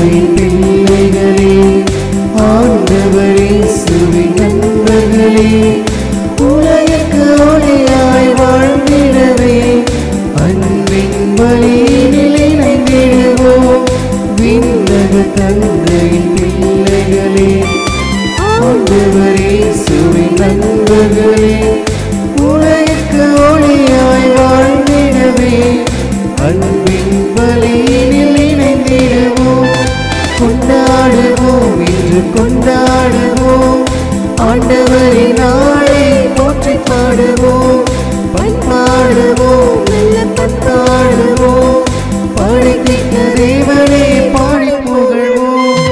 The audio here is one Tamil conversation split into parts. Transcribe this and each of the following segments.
தந்தையின் பிள்ளைகளே ஆண்டவரே சுவி நண்பர்களே உலகிற்கு ஒளியாய் வாழ்ந்திடவே அன்பின் வழியினில் இணைந்திடுவோம் விண்ணக தந்தையின் பிள்ளைகளே ஆண்டவரே சுவி நண்பர்களே உலகிற்கு ஒளியாய் வாழ்ந்திடவே அன்பின் வழியினில் இணைந்திடுவோம் கொண்டாடுவோம் இன்று கொண்டாடுவோம் ஆண்டவரின் நாளை போற்றி பாடுவோம் பண்பாடுவோம் நல்ல பண்பாடுவோம் பாடிக்கிட்ட தேவனே பாடி புகழ்வோம்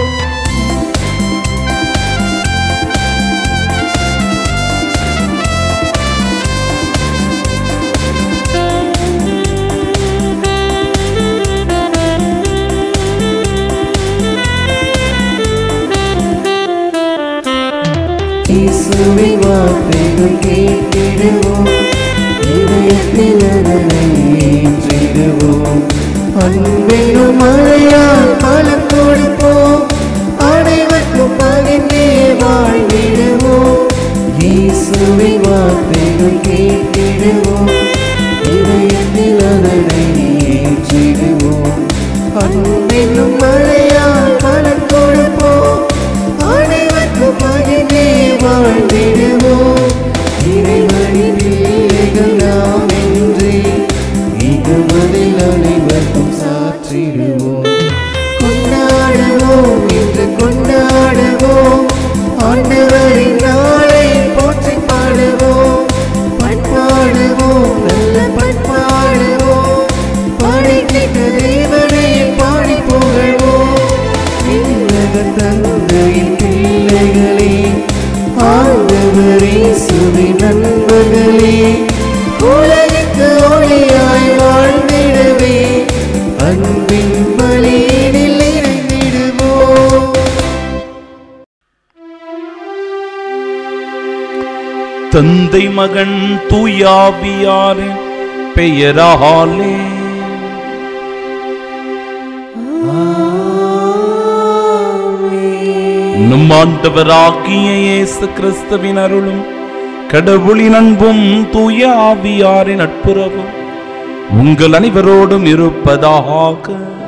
இயேசுவின் வார்த்தைகள் கேட்டிடுவோம் இதயத்தில் அதனை ஏற்றிடுவோம் அன்பெனும் மழையால் பலம் கொடுப்போம் அனைவருக்கும் பகிர்ந்தே வாழ்ந்திடுவோம் இயேசுவின் வார்த்தைகள் கேட்டிடுவோம் இதயத்தில் அதனை ஏற்றிடுவோம் அன்பெனும் மழையால் பலம் கொடுப்போம் அனைவருக்கும் பகிர்ந்தே வாழ்ந்திடுவோம் இறைவனின் பிள்ளைகள் நாம் என்றே இகமதில் அனைவருக்கும் சாற்றிடுவோம் கொண்டாடுவோம் என்று கொண்டாடுவோம் ஆண்டவரின் நாளை போற்றி பாடுவோம் பண்பாடுவோம் நல்ல பண்பாடுவோம் பாடிக்கிட்ட தேவனை பாடி புகழ்வோம் விண்ணக தந்தையின் பிள்ளைகளே ஆண்டவரே சுவி நண்பர்களே உலகிற்கு ஒளியாய் வாழ்ந்திடவே அன்பின் வழியினில் இணைந்திடுவோம் தந்தை மகன் தூயாவியாரின் பெயராலே நம் ஆண்டவராகிய இயேசு கிறிஸ்துவின் அருளும் கடவுளின் அன்பும் தூய ஆவியாரின் நட்புறவும் உங்கள் அனைவரோடும் இருப்பதாக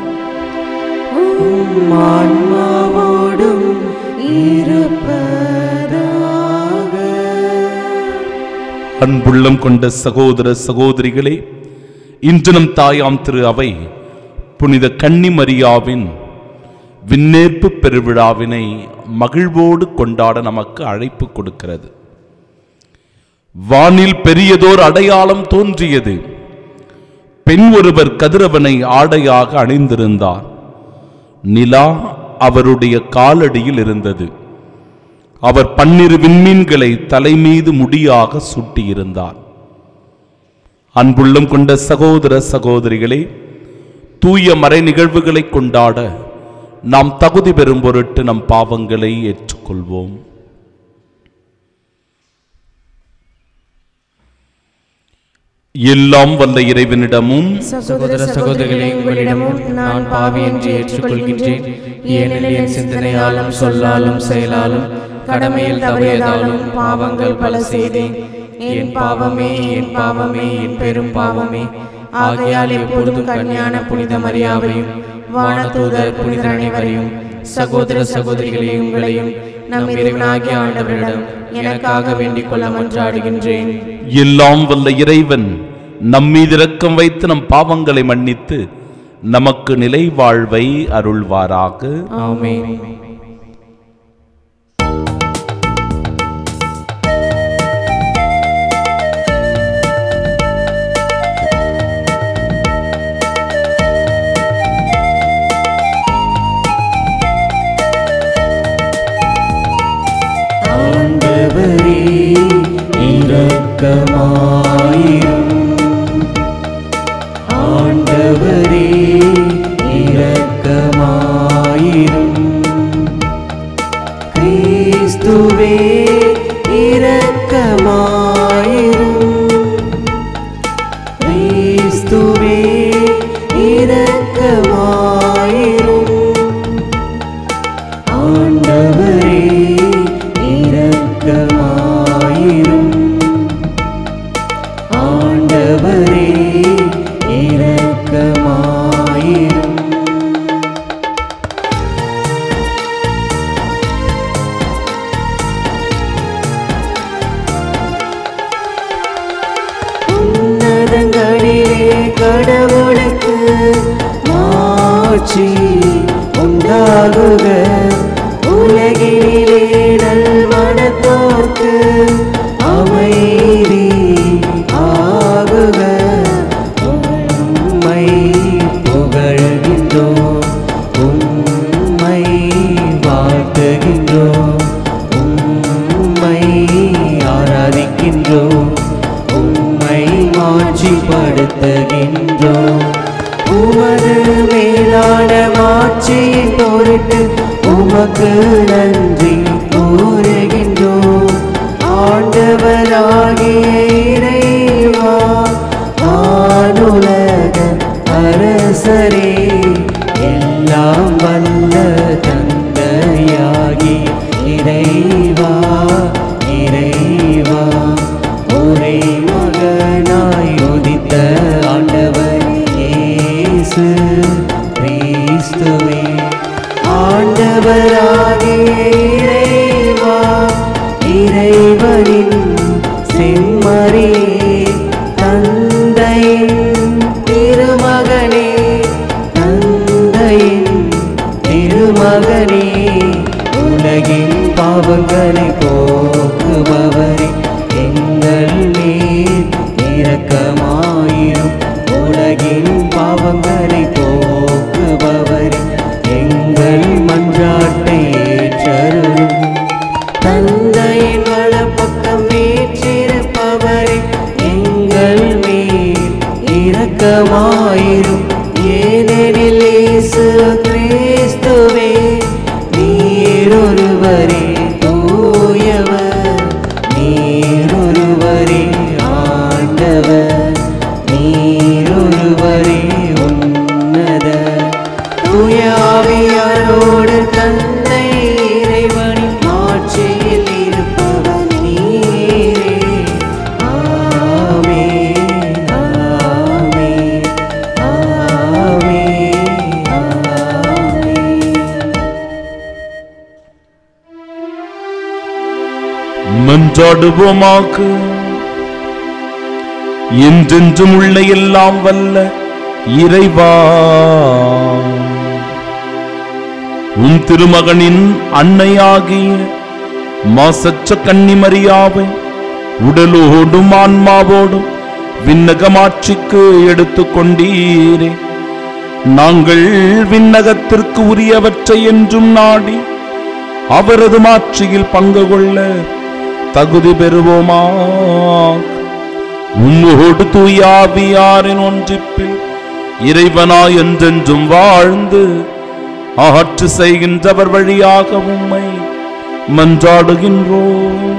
ஆன்மாவோடும் இருப்பதாக அன்புள்ளம் கொண்ட சகோதர சகோதரிகளே இன்று நம் தாயாம் திரு அவை புனித கன்னிமரியாவின் விண்ணேற்பு பெருவிழாவினை மகிழ்வோடு கொண்டாட நமக்கு அழைப்பு கொடுக்கிறது வானில் பெரியதோர் அடையாளம் தோன்றியது பெண் ஒருவர் கதிரவனை ஆடையாக அணிந்திருந்தார் நிலா அவருடைய காலடியில் இருந்தது அவர் பன்னிரு விண்மீன்களை தலைமீது முடியாக சூட்டியிருந்தார் அன்புள்ளம் கொண்ட சகோதர சகோதரிகளே தூய மறை நிகழ்வுகளை கொண்டாட நாம் தகுதி பெறும் பொருட்டு நம் பாவங்களை ஏற்றுக்கொள்வோம் எல்லாம் வல்ல இறைவனிடமும் சகோதர சகோதரிகளே உங்களிடமும் நான் பாவி என்று ஏற்றுக்கொள்கின்றேன் ஏனெனில் என் சிந்தனையாலும் சொல்லாலும் செயலாலும் கடமையில் தவறியதாலும் பாவங்கள் பல செய்தேன் என் பாவமே என் பாவமே என் பெரும் பாவமே ஆகையால் எப்பொழுதும் கன்னியான புனித மரியாவையும் வானதூதர் புனிதர் அனைவரையும் சகோதர சகோதரிகளே உங்களையும் நம் இறைவனாகிய ஆண்டவரிடம் எனக்காக வேண்டிக் கொள்ள மன்றாடுகின்றேன் எல்லாம் வல்ல இறைவன் நம்மீது இரக்கம் வைத்து நம் பாவங்களை மன்னித்து நமக்கு நிலை வாழ்வை அருள்வாராக ஆமென் ஆண்டவரே இரக்கமாயிரும் ஆண்டவரே இரக்கமாயிரும் கிறிஸ்துவே இரக்கமாயிரும் கிறிஸ்துவே இரக்கமாயிரும் ஆண்டவரே இரக்கமாயிரும் ஆண்டவரே இரக்கமாயிரும் உன்னதங்களிலே கடவுளுக்கு மாட்சி உண்டாகுக உலகினிலே நல்மனத்தோர்க்கு அமைதி ஆகுக உம்மை புகழ்கின்றோம் உம்மை வாழ்த்துகின்றோம் உம்மை ஆராதிக்கின்றோம் உம்மை மாட்சிப்படுத்துகின்றோம் உமது மேலான மாட்சியின் பொருட்டு உமக்கு நன்றி கூறுகின்றோம் ஆண்டவராகிய இறைவா ஆணுலக அரசரே எல்லாம் வல்ல தந்தையாகி இறைவா இறைவா ஒரே மகனாய் உதித்த ஆண்டவர் இயேசு கிறிஸ்துவே ஆண்டவராகிய இறைவா இறைவனின் செம்மறி தந்தையின் திருமகனே தந்தையின் திருமகனே உலகின் பாவங்களை போக்குபவரே எங்கள் மேல் இரக்கமாயிரும் உலகின் பாவங்களை போக்குபவரே எங்கள் மன்றாட்டை ஏற்றருளும் தந்தையின் வலப்பக்கம் வீற்றிருப்பவரே எங்கள் மேல் இரக்கமாயிரும் ஏனெனில் இயேசு கிறிஸ்துவே நீரொருவரே தூயவர் நீரொருவரே ஆண்டவர் நீரொருவரே உன்னத தூயாவியாரோடு தந்தை இறைவனின் ஆட்சியில் இருப்பவர் நீரே ஆமே ஆமே ஆமே ஆமே மன்றாடுவோமாக என்றென்றும் உள்ள எல்லாம் வல்ல இறைவா உன் திருமகனின் அன்னையாகிய மாசற்ற கன்னிமரியாவை உடலோடும் ஆன்மாவோடும் விண்ணகமாட்சிக்கு எடுத்துக் கொண்டீரே நாங்கள் விண்ணகத்திற்கு உரியவற்றை என்றும் நாடி அவரது மாட்சியில் பங்கு கொள்ள தகுதி பெறுவோமா உம்மோடு தூயாவியாரின் ஒன்றிப்பில் இறைவனாய் என்றென்றும் வாழ்ந்து ஆட்சி செய்கின்றவர் வழியாக உம்மை மன்றாடுகின்றோம்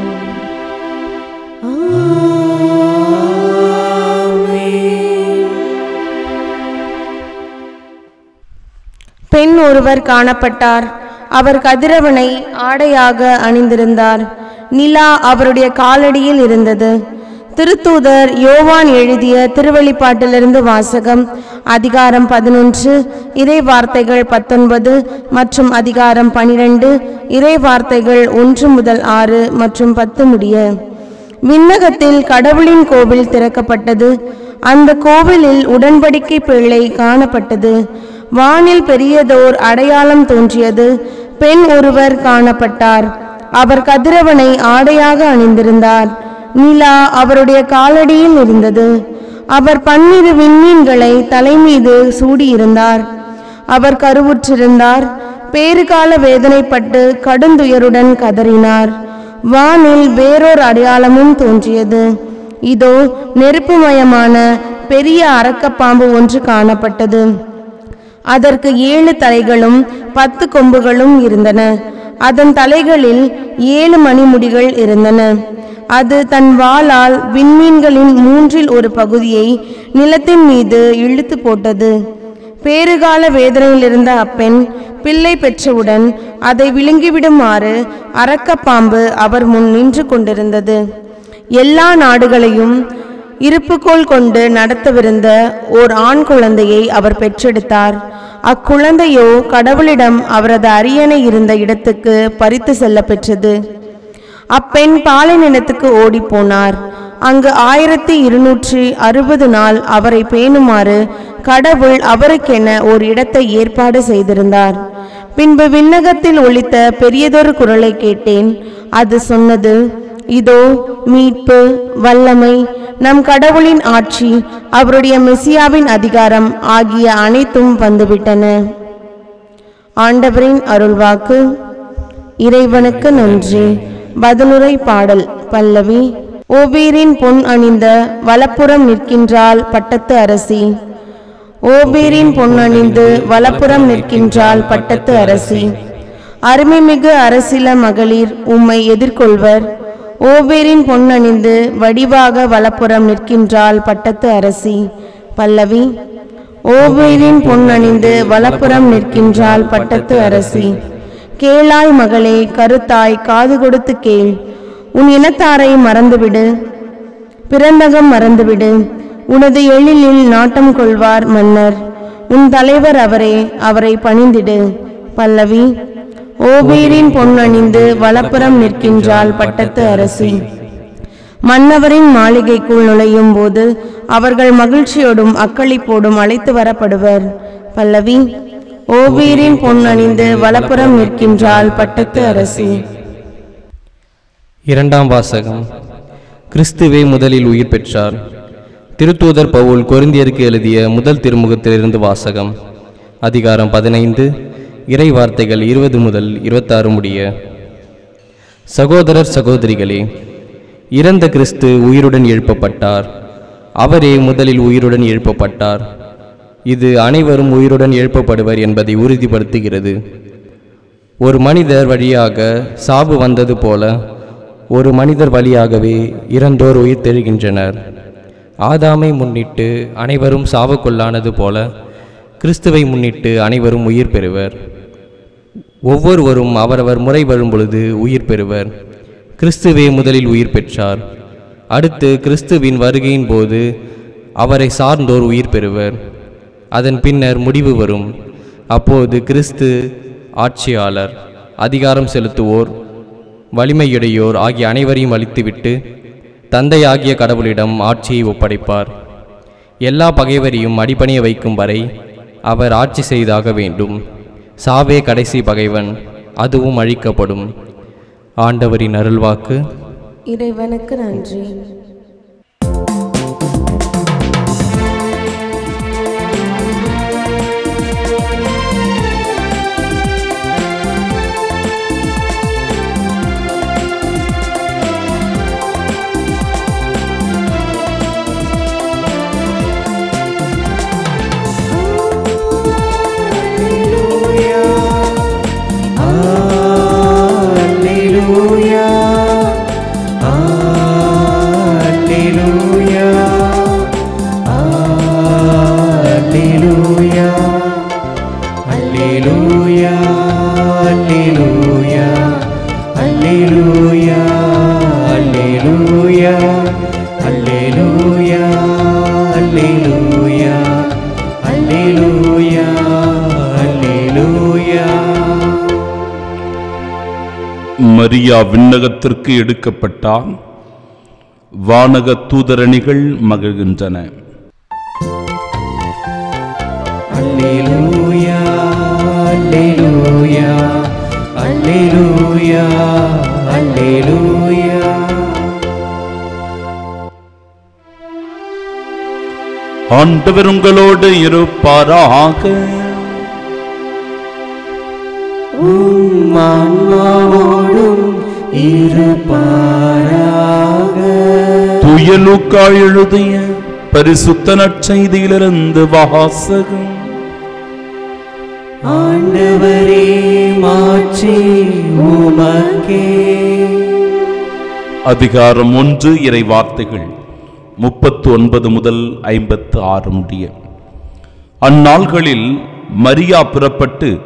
பெண் ஒருவர் காணப்பட்டார் அவர் கதிரவனை ஆடையாக அணிந்திருந்தார் நிலா அவருடைய காலடியில் இருந்தது திருத்தூதர் யோவான் எழுதிய திருவெளிப்பாட்டிலிருந்து வாசகம் அதிகாரம் பதினொன்று இறை வார்த்தைகள் பத்தொன்பது மற்றும் அதிகாரம் பனிரெண்டு இறை வார்த்தைகள் ஒன்று முதல் ஆறு மற்றும் பத்து முடிய விண்ணகத்தில் கடவுளின் கோவில் திறக்கப்பட்டது அந்த கோவிலில் உடன்படிக்கை பிள்ளை காணப்பட்டது வானில் பெரியதோர் அடையாளம் தோன்றியது பெண் ஒருவர் காணப்பட்டார் அவர் கதிரவனை ஆடையாக அணிந்திருந்தார் நிலா அவருடைய காலடியில் இருந்தது அவர் பன்னிரு விண்மீன்களை தலைமீது சூடியிருந்தார் அவர் கருவுற்றிருந்தார் பேறுகால வேதனைப்பட்டு கடுந்துயருடன் கதறினார் வானில் வேறொரு அடையாளமும் தோன்றியது இதோ நெருப்புமயமான பெரிய அரக்கப்பாம்பு ஒன்று காணப்பட்டது அதற்கு ஏழு தலைகளும் பத்து கொம்புகளும் இருந்தன அதன் தலைகளில் ஏழு மணிமுடிகள் இருந்தன அது தன் வாளால் விண்மீன்களின் மூன்றில் ஒரு பகுதியை நிலத்தின் மீது இழுத்து போட்டது பேறுகால வேதனையில் இருந்த அப்பெண் பிள்ளை பெற்றவுடன் அதை விழுங்கிவிடுமாறு அரக்கப்பாம்பு அவர் முன் நின்று கொண்டிருந்தது எல்லா நாடுகளையும் இருப்புக்கோல் கொண்டு நடத்தவிருந்த ஓர் ஆண் குழந்தையை அவர் பெற்றெடுத்தார் அக்குழந்தையோ கடவுளிடம் அவரது அரியணை இருந்த இடத்துக்கு பறித்து செல்ல பெற்றது அப்பெண் பாலைநிலத்துக்கு ஓடிப்போனார் அங்கு ஆயிரத்தி இருநூற்றி அறுபது நாள் அவரை பேணுமாறு கடவுள் அவருக்கென ஒரு இடத்தை ஏற்பாடு செய்திருந்தார் பின்பு விண்ணகத்தில் ஒலித்த பெரியதொரு குரலை கேட்டேன் அது சொன்னது இதோ மீட்பு வல்லமை நம் கடவுளின் ஆட்சி அவருடைய மெசியாவின் அதிகாரம் ஆகிய அனைத்தும் வந்துவிட்டன ஆண்டவரின் அருள்வாக்கு இறைவனுக்கு நன்றி பதிலுரை பாடல் பல்லவி ஓபீரின் பொன் அணிந்த வலப்புறம் நிற்கின்றாள் பட்டத்து அரசி ஓபீரின் பொன் அணிந்து வலப்புறம் நிற்கின்றாள் பட்டத்து அரசி அருமைமிகு அரசில மகளிர் உம்மை எதிர்கொள்வர் ஓபேரின் பொன்னணிந்து வடிவாக வலப்புறம் நிற்கின்றாள் பட்டத்து அரசி பல்லவி ஓபேரின் பொன்னணிந்து வலப்புறம் நிற்கின்றாள் பட்டத்து அரசி கேளாய் மகளே கருத்தாய் காது கொடுத்து கேள் உன் இனத்தாரை மறந்துவிடு பிறந்தகம் மறந்துவிடு உனது எழிலில் நாட்டம் கொள்வார் மன்னர் உன் தலைவர் அவரே அவரை பணிந்திடு பல்லவி ஓபீரின் பொன்னணிந்து வலப்புறம் நிற்கின்றாள் பட்டத்து அரசி மன்னவரின் மாளிகைக்குள் நுழையும் போது அவர்கள் மகிழ்ச்சியோடும் அக்களிப்போடும் அழைத்து வரப்படுவர் பல்லவி ஓபீரின் பொன்னணிந்து வலப்புறம் நிற்கின்றாள் பட்டத்து அரசி இரண்டாம் வாசகம் கிறிஸ்துவே முதலில் உயிர் பெற்றார் திருத்தூதர் பவுல் கொரிந்தியருக்கு எழுதிய முதல் திருமுகத்திலிருந்து வாசகம் அதிகாரம் பதினைந்து இறை வார்த்தைகள் இருபது முதல் இருபத்தாறு முடிய சகோதரர் சகோதரிகளே இறந்த கிறிஸ்து உயிருடன் எழுப்பப்பட்டார் அவரே முதலில் உயிருடன் எழுப்பப்பட்டார் இது அனைவரும் உயிருடன் எழுப்பப்படுவர் என்பதை உறுதிப்படுத்துகிறது ஒரு மனிதர் வழியாக சாவு வந்தது போல ஒரு மனிதர் வழியாகவே இறந்தோர் உயிர் தெழுகின்றனர் ஆதாமை முன்னிட்டு அனைவரும் சாவுக்குள்ளானது போல கிறிஸ்துவை முன்னிட்டு அனைவரும் உயிர் பெறுவர் ஒவ்வொருவரும் அவரவர் முறை வரும் பொழுது உயிர் பெறுவர் கிறிஸ்துவே முதலில் உயிர் பெற்றார் அடுத்து கிறிஸ்துவின் வருகையின் போது அவரை சார்ந்தோர் உயிர் பெறுவர் அதன் பின்னர் முடிவு வரும் அப்போது கிறிஸ்து ஆட்சியாளர் அதிகாரம் செலுத்துவோர் வலிமையுடையோர் ஆகிய அனைவரையும் அழித்துவிட்டு தந்தையாகிய கடவுளிடம் ஆட்சியை ஒப்படைப்பார் எல்லா பகைவரையும் அடிபணிய வைக்கும் வரை அவர் ஆட்சி செய்தாக வேண்டும் சாவே கடைசி பகைவன் அதுவும் அழிக்கப்படும் ஆண்டவரின் அருள்வாக்கு இறைவனுக்கு நன்றி Alleluia. Alleluia. Alleluia. Alleluia. Alleluia. Alleluia. Alleluia. Alleluia. Alleluia. Alleluia. Alleluia. Maria விண்ணகத்திற்கு எடுக்கப்பட்டார் வானக தூதரணிகள் மகிழ்கின்றன Alleluia, Alleluia, Alleluia, Alleluia. ஆண்டவர் உங்களோடு இருப்பாராக உம் ஆன்மாவோடும் இருப்பாராக தூய லூக்கா எழுதிய பரிசுத்த நற்செய்தியிலிருந்து வாசகம் ஆண்டவரே மாற்றி உமக்கே அதிகாரம் ஒன்று இறை வார்த்தைகள் முப்பத்து ஒன்பது முதல் ஐம்பத்து ஆறு முடிய அந்நாள்களில் மரியா புறப்பட்டு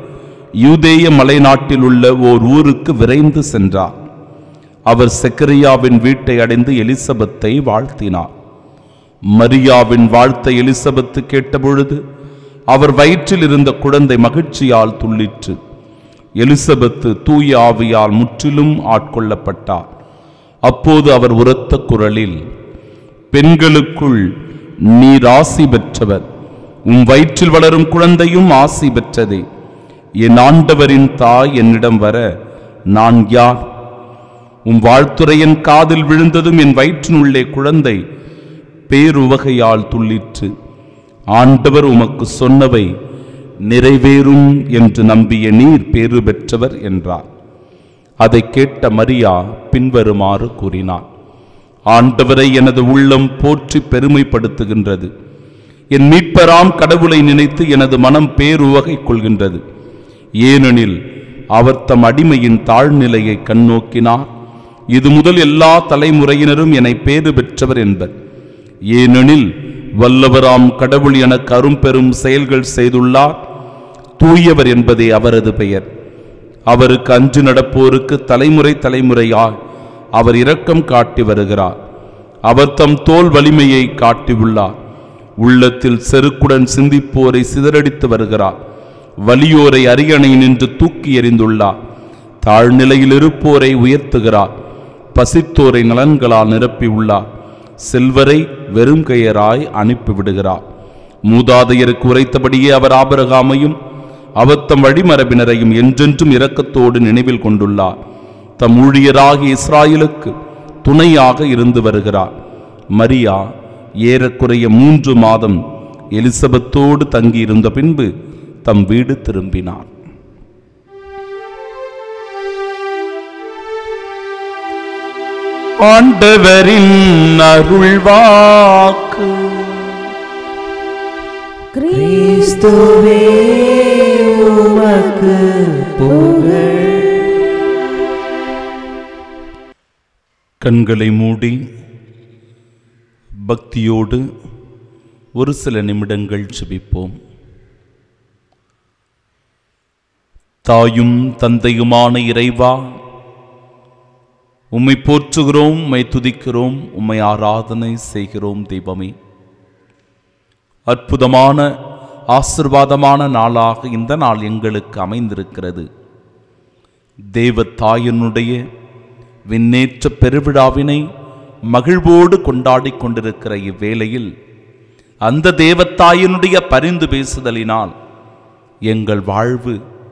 யூதேய மலைநாட்டில் உள்ள ஓர் ஊருக்கு விரைந்து சென்றார் அவர் செக்கரியாவின் வீட்டை அடைந்து எலிசபெத்தை வாழ்த்தினார் மரியாவின் வாழ்த்தை எலிசபெத்து கேட்டபொழுது அவர் வயிற்றில் இருந்த குழந்தை மகிழ்ச்சியால் துள்ளிற்று எலிசபெத்து தூய ஆவியால் முற்றிலும் ஆட்கொள்ளப்பட்டார் அப்போது அவர் உரத்த குரலில் பெண்களுக்குள் நீர் ஆசி பெற்றவர் உம் வயிற்றில் வளரும் குழந்தையும் ஆசி பெற்றதே என் ஆண்டவரின் தாய் என்னிடம் வர நான் யார் உம் வாழ்த்துரையின் காதில் விழுந்ததும் என் வயிற்றினுள்ளே குழந்தை பேருவகையால் துள்ளிற்று ஆண்டவர் உமக்கு சொன்னவை நிறைவேறும் என்று நம்பிய நீர் பேறு பெற்றவர் என்றார் அதை கேட்ட மரியா பின்வருமாறு கூறினார் ஆண்டவரை எனது உள்ளம் போற்றி பெருமைப்படுத்துகின்றது என் மீட்பராம் கடவுளை நினைத்து எனது மனம் பேருவகை கொள்கின்றது ஏனெனில் அவர் தம் அடிமையின் தாழ்நிலையை கண்ணோக்கினார் இது முதல் எல்லா தலைமுறையினரும் என்னை பேறு பெற்றவர் என்பர் ஏனெனில் வல்லவராம் கடவுள் எனக்கு அரும்பெரும் செயல்கள் செய்துள்ளார் தூயவர் என்பதே அவரது பெயர் அவருக்கு அஞ்சு நடப்போருக்கு தலைமுறை தலைமுறையாய் அவர் இரக்கம் காட்டி வருகிறார் அவர் தம் தோல் வலிமையை காட்டியுள்ளார் உள்ளத்தில் செருக்குடன் சிந்திப்போரை சிதறடித்து வருகிறார் வலியோரை அரியணை நின்று தூக்கி எறிந்துள்ளார் தாழ்நிலையில் இருப்போரை உயர்த்துகிறார் பசித்தோரை நலன்களால் நிரப்பியுள்ளார் செல்வரை வெறும் கையராய் அனுப்பிவிடுகிறார் மூதாதையருக்கு உரைத்தபடியே அவர் ஆபரகாமையும் அவர் தம் வழிமரபினரையும் என்றென்றும் இரக்கத்தோடு நினைவில் கொண்டுள்ளார் தம் ஊழியராகிய இஸ்ராயலுக்கு துணையாக இருந்து வருகிறார் மரியா ஏறக்குறைய மூன்று மாதம் எலிசபெத்தோடு தங்கியிருந்த பின்பு தம் வீடு திரும்பினார் ஆண்டவரின் அருள்வாக்கு கிறிஸ்துவே உமக்கு புகழ் கண்களை மூடி பக்தியோடு ஒரு சில நிமிடங்கள் ஜெபிப்போம் தாயும் தந்தையுமான இறைவா உம்மை போற்றுகிறோம் உம்மை துதிக்கிறோம் உம்மை ஆராதனை செய்கிறோம் தெய்வமே அற்புதமான ஆசிர்வாதமான நாளாக இந்த நாள் எங்களுக்கு அமைந்திருக்கிறது தேவ தாயினுடைய விண்ணேற்ற பெருவிழாவினை மகிழ்வோடு கொண்டாடிக் கொண்டிருக்கிற இவ்வேளையில் அந்த தேவத்தாயினுடைய பரிந்து பேசுதலினால் எங்கள் வாழ்வு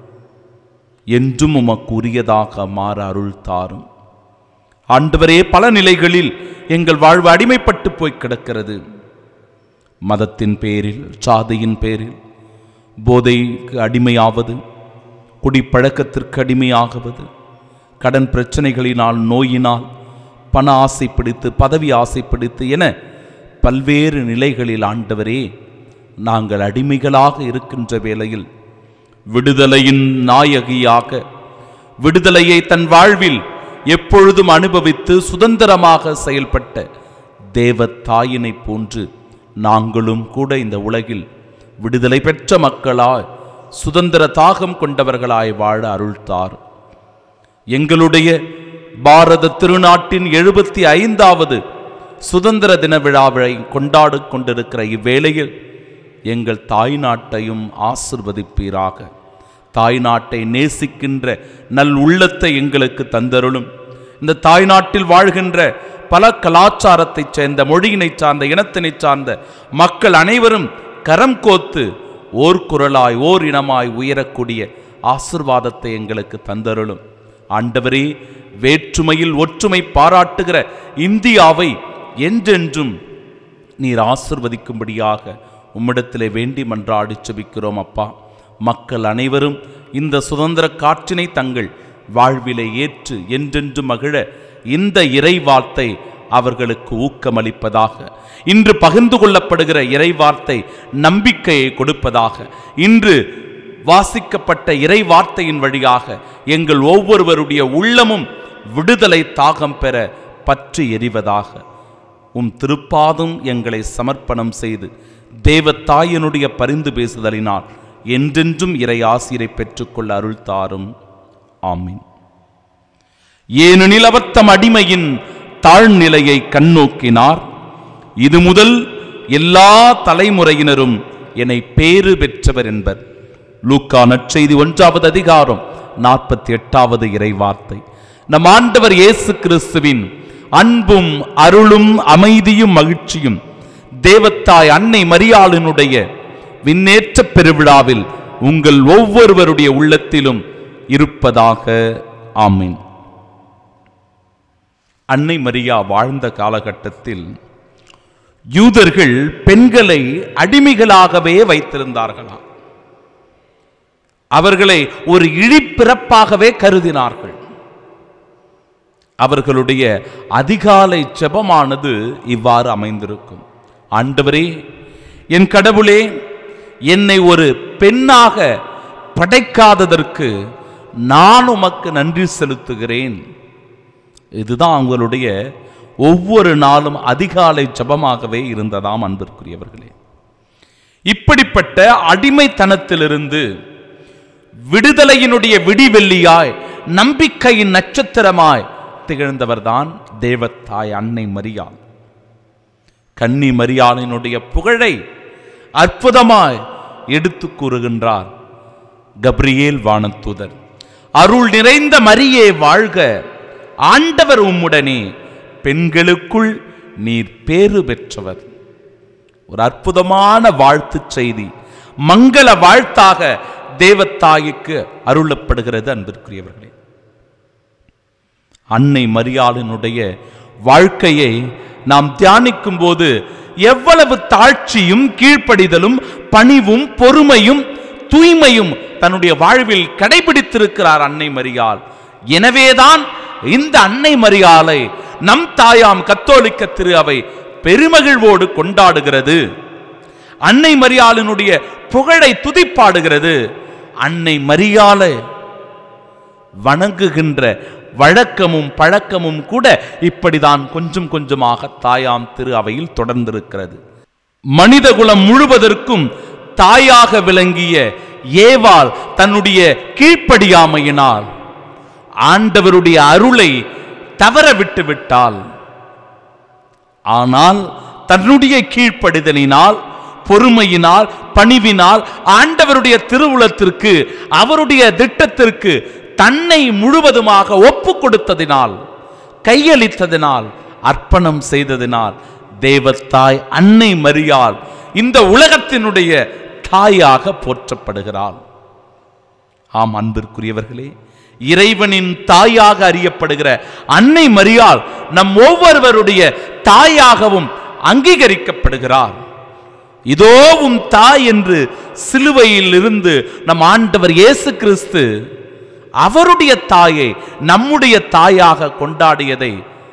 என்றும் உமக்கு உரியதாக மாற அருள் தாரும் ஆண்டவரே பல நிலைகளில் எங்கள் வாழ்வு அடிமைப்பட்டு போய் கிடக்கிறது மதத்தின் பேரில் சாதியின் பேரில் போதைக்கு அடிமையாவது குடிப்பழக்கத்திற்கு அடிமையாகுவது கடன் பிரச்சனைகளினால் நோயினால் பண ஆசை பிடித்து பதவி ஆசை பிடித்து என பல்வேறு நிலைகளில் ஆண்டவரே நாங்கள் அடிமைகளாக இருக்கின்ற வேளையில் விடுதலையின் நாயகியாக விடுதலையை தன் வாழ்வில் எப்பொழுதும் அனுபவித்து சுதந்திரமாக செயல்பட்ட தேவ தாயினை போன்று நாங்களும் கூட இந்த உலகில் விடுதலை பெற்ற மக்களாய் சுதந்திர தாகம் கொண்டவர்களாய் வாழ அருள்தார் எங்களுடைய பாரத திருநாட்டின் எழுபத்தி ஐந்தாவது சுதந்திர தின விழாவை கொண்டாடிக் கொண்டிருக்கிற இவ்வேளையில் எங்கள் தாய் நாட்டையும் ஆசிர்வதிப்பீராக தாய் நாட்டை நேசிக்கின்ற நல் உள்ளத்தை எங்களுக்கு தந்தருளும் இந்த தாய் நாட்டில் வாழ்கின்ற பல கலாச்சாரத்தைச் சேர்ந்த மொழியினைச் சார்ந்த இனத்தினைச் சார்ந்த மக்கள் அனைவரும் கரம் கோத்து ஓர் குரலாய் ஓர் இனமாய் உயரக்கூடிய ஆசிர்வாதத்தை எங்களுக்கு தந்தருளும் ஆண்டவரே வேற்றுமையில் ஒற்றுமை பாராட்டுகிற இந்தியாவை என்றென்றும் நீர் ஆசிர்வதிக்கும்படியாக உம்மிடத்திலே வேண்டி மன்றாடி செபிக்கிறோம் அப்பா மக்கள் அனைவரும் இந்த சுதந்திர காற்றினை தங்கள் வாழ்விலே ஏற்று என்றென்று மகிழ இந்த இறைவார்த்தை அவர்களுக்கு ஊக்கமளிப்பதாக இன்று பகிர்ந்து கொள்ளப்படுகிற இறைவார்த்தை நம்பிக்கையை கொடுப்பதாக இன்று வாசிக்கப்பட்ட இறை வார்த்தையின் வழியாக எங்கள் ஒவ்வொருவருடைய உள்ளமும் விடுதலை தாகம் பெற பற்றி எரிவதாக உம் திருப்பாதும் எங்களை சமர்ப்பணம் செய்து தேவத்தாயனுடைய பரிந்து பேசுதலினால் என்றென்றும் இறை ஆசிரை பெற்றுக்கொள்ள அருள் தாரும் ஆமீன் ஏனெனில் அவர் தம் அடிமையின் தாழ்நிலையை கண்ணோக்கினார் இது முதல் எல்லா தலைமுறையினரும் என்னை பேறு பெற்றவர் என்பர் லூக்கா நற்செய்தி ஒன்றாவது அதிகாரம் நாற்பத்தி எட்டாவது இறை வார்த்தை நம் ஆண்டவர் இயேசு கிறிஸ்துவின் அன்பும் அருளும் அமைதியும் மகிழ்ச்சியும் தேவத்தாய் அன்னை மரியாளினுடைய விண்ணேற்ற பெருவிழாவில் உங்கள் ஒவ்வொருவருடைய உள்ளத்திலும் இருப்பதாக ஆமீன் அன்னை மரியா வாழ்ந்த காலகட்டத்தில் யூதர்கள் பெண்களை அடிமைகளாகவே வைத்திருந்தார்களாம் அவர்களை ஒரு இழிப்பிறப்பாகவே கருதினார்கள் அவர்களுடைய அதிகாலை ஜெபமானது இவ்வாறு அமைந்திருக்கும் ஆண்டவரே என் கடவுளே என்னை ஒரு பெண்ணாக படைக்காததற்கு நான் உமக்கு நன்றி செலுத்துகிறேன் இதுதான் அவங்களுடைய ஒவ்வொரு நாளும் அதிகாலை ஜபமாகவே இருந்ததாம் அன்பிற்குரியவர்களே இப்படிப்பட்ட அடிமைத்தனத்திலிருந்து விடுதலையினுடைய விடிவெள்ளியாய் நம்பிக்கையின் நட்சத்திரமாய் திகழ்ந்தவர்தான் தேவத்தாய் அன்னை மரியாள் கன்னி மரியாளினுடைய புகழை அற்புதமாய் எடுத்து கூறுகின்றார் கப்ரியேல் வானத்துதர் அருள் நிறைந்த மரியே வாழ்க ஆண்டவர் உம்முடனே பெண்களுக்குள் நீர் பேறு பெற்றவர் ஒரு அற்புதமான வாழ்த்துச் செய்தி மங்கள வாழ்த்தாக தேவத்தாய்க்கு அருளப்படுகிறது அன்பிற்குரியவர்களே அன்னை மரியாளினுடைய வாழ்க்கையை நாம் தியானிக்கும் போது எவ்வளவு தாழ்ச்சியும் கீழ்ப்படிதலும் பணிவும் பொறுமையும் தூய்மையும் தன்னுடைய வாழ்வில் கடைபிடித்திருக்கிறார் அன்னை மரியாள் எனவேதான் இந்த அன்னை மரியாளை நம் தாயாம் கத்தோலிக்க திரு அவை பெருமகிழ்வோடு கொண்டாடுகிறது அன்னை மரியாளினுடைய புகழை துதிப்பாடுகிறது அன்னை மரியாளை வணங்குகின்ற வழக்கமும் பழக்கமும் கூட இப்படிதான் கொஞ்சம் கொஞ்சமாக தாயாம் திரு அவையில் தொடர்ந்திருக்கிறது மனிதகுலம் முழுவதற்கும் தாயாக விளங்கிய ஏவாள் தன்னுடைய கீழ்ப்படியாமையினால் ஆண்டவருடைய அருளை தவற விட்டு விட்டாள் ஆனால் தன்னுடைய கீழ்ப்படிதலினால் பொறுமையினால் பணிவினால் ஆண்டவருடைய திருவுளத்திற்கு அவருடைய திட்டத்திற்கு தன்னை முழுவதுமாக ஒப்பு கொடுத்ததினால் கையளித்ததினால் அர்ப்பணம் செய்ததினால் தேவத்தாய் அன்னை மரியாள் இந்த உலகத்தினுடைய தாயாக போற்றப்படுகிறாள் ஆம் அன்பிற்குரியவர்களே இறைவனின் தாயாக அறியப்படுகிற அன்னை மரியாள் நம் ஒவ்வொருவருடைய தாயாகவும் அங்கீகரிக்கப்படுகிறார் இதோவும் தாய் என்று சிலுவையில் இருந்து நம் ஆண்டவர் இயேசு கிறிஸ்து அவருடைய தாயை நம்முடைய தாயாக கொண்டாடியதை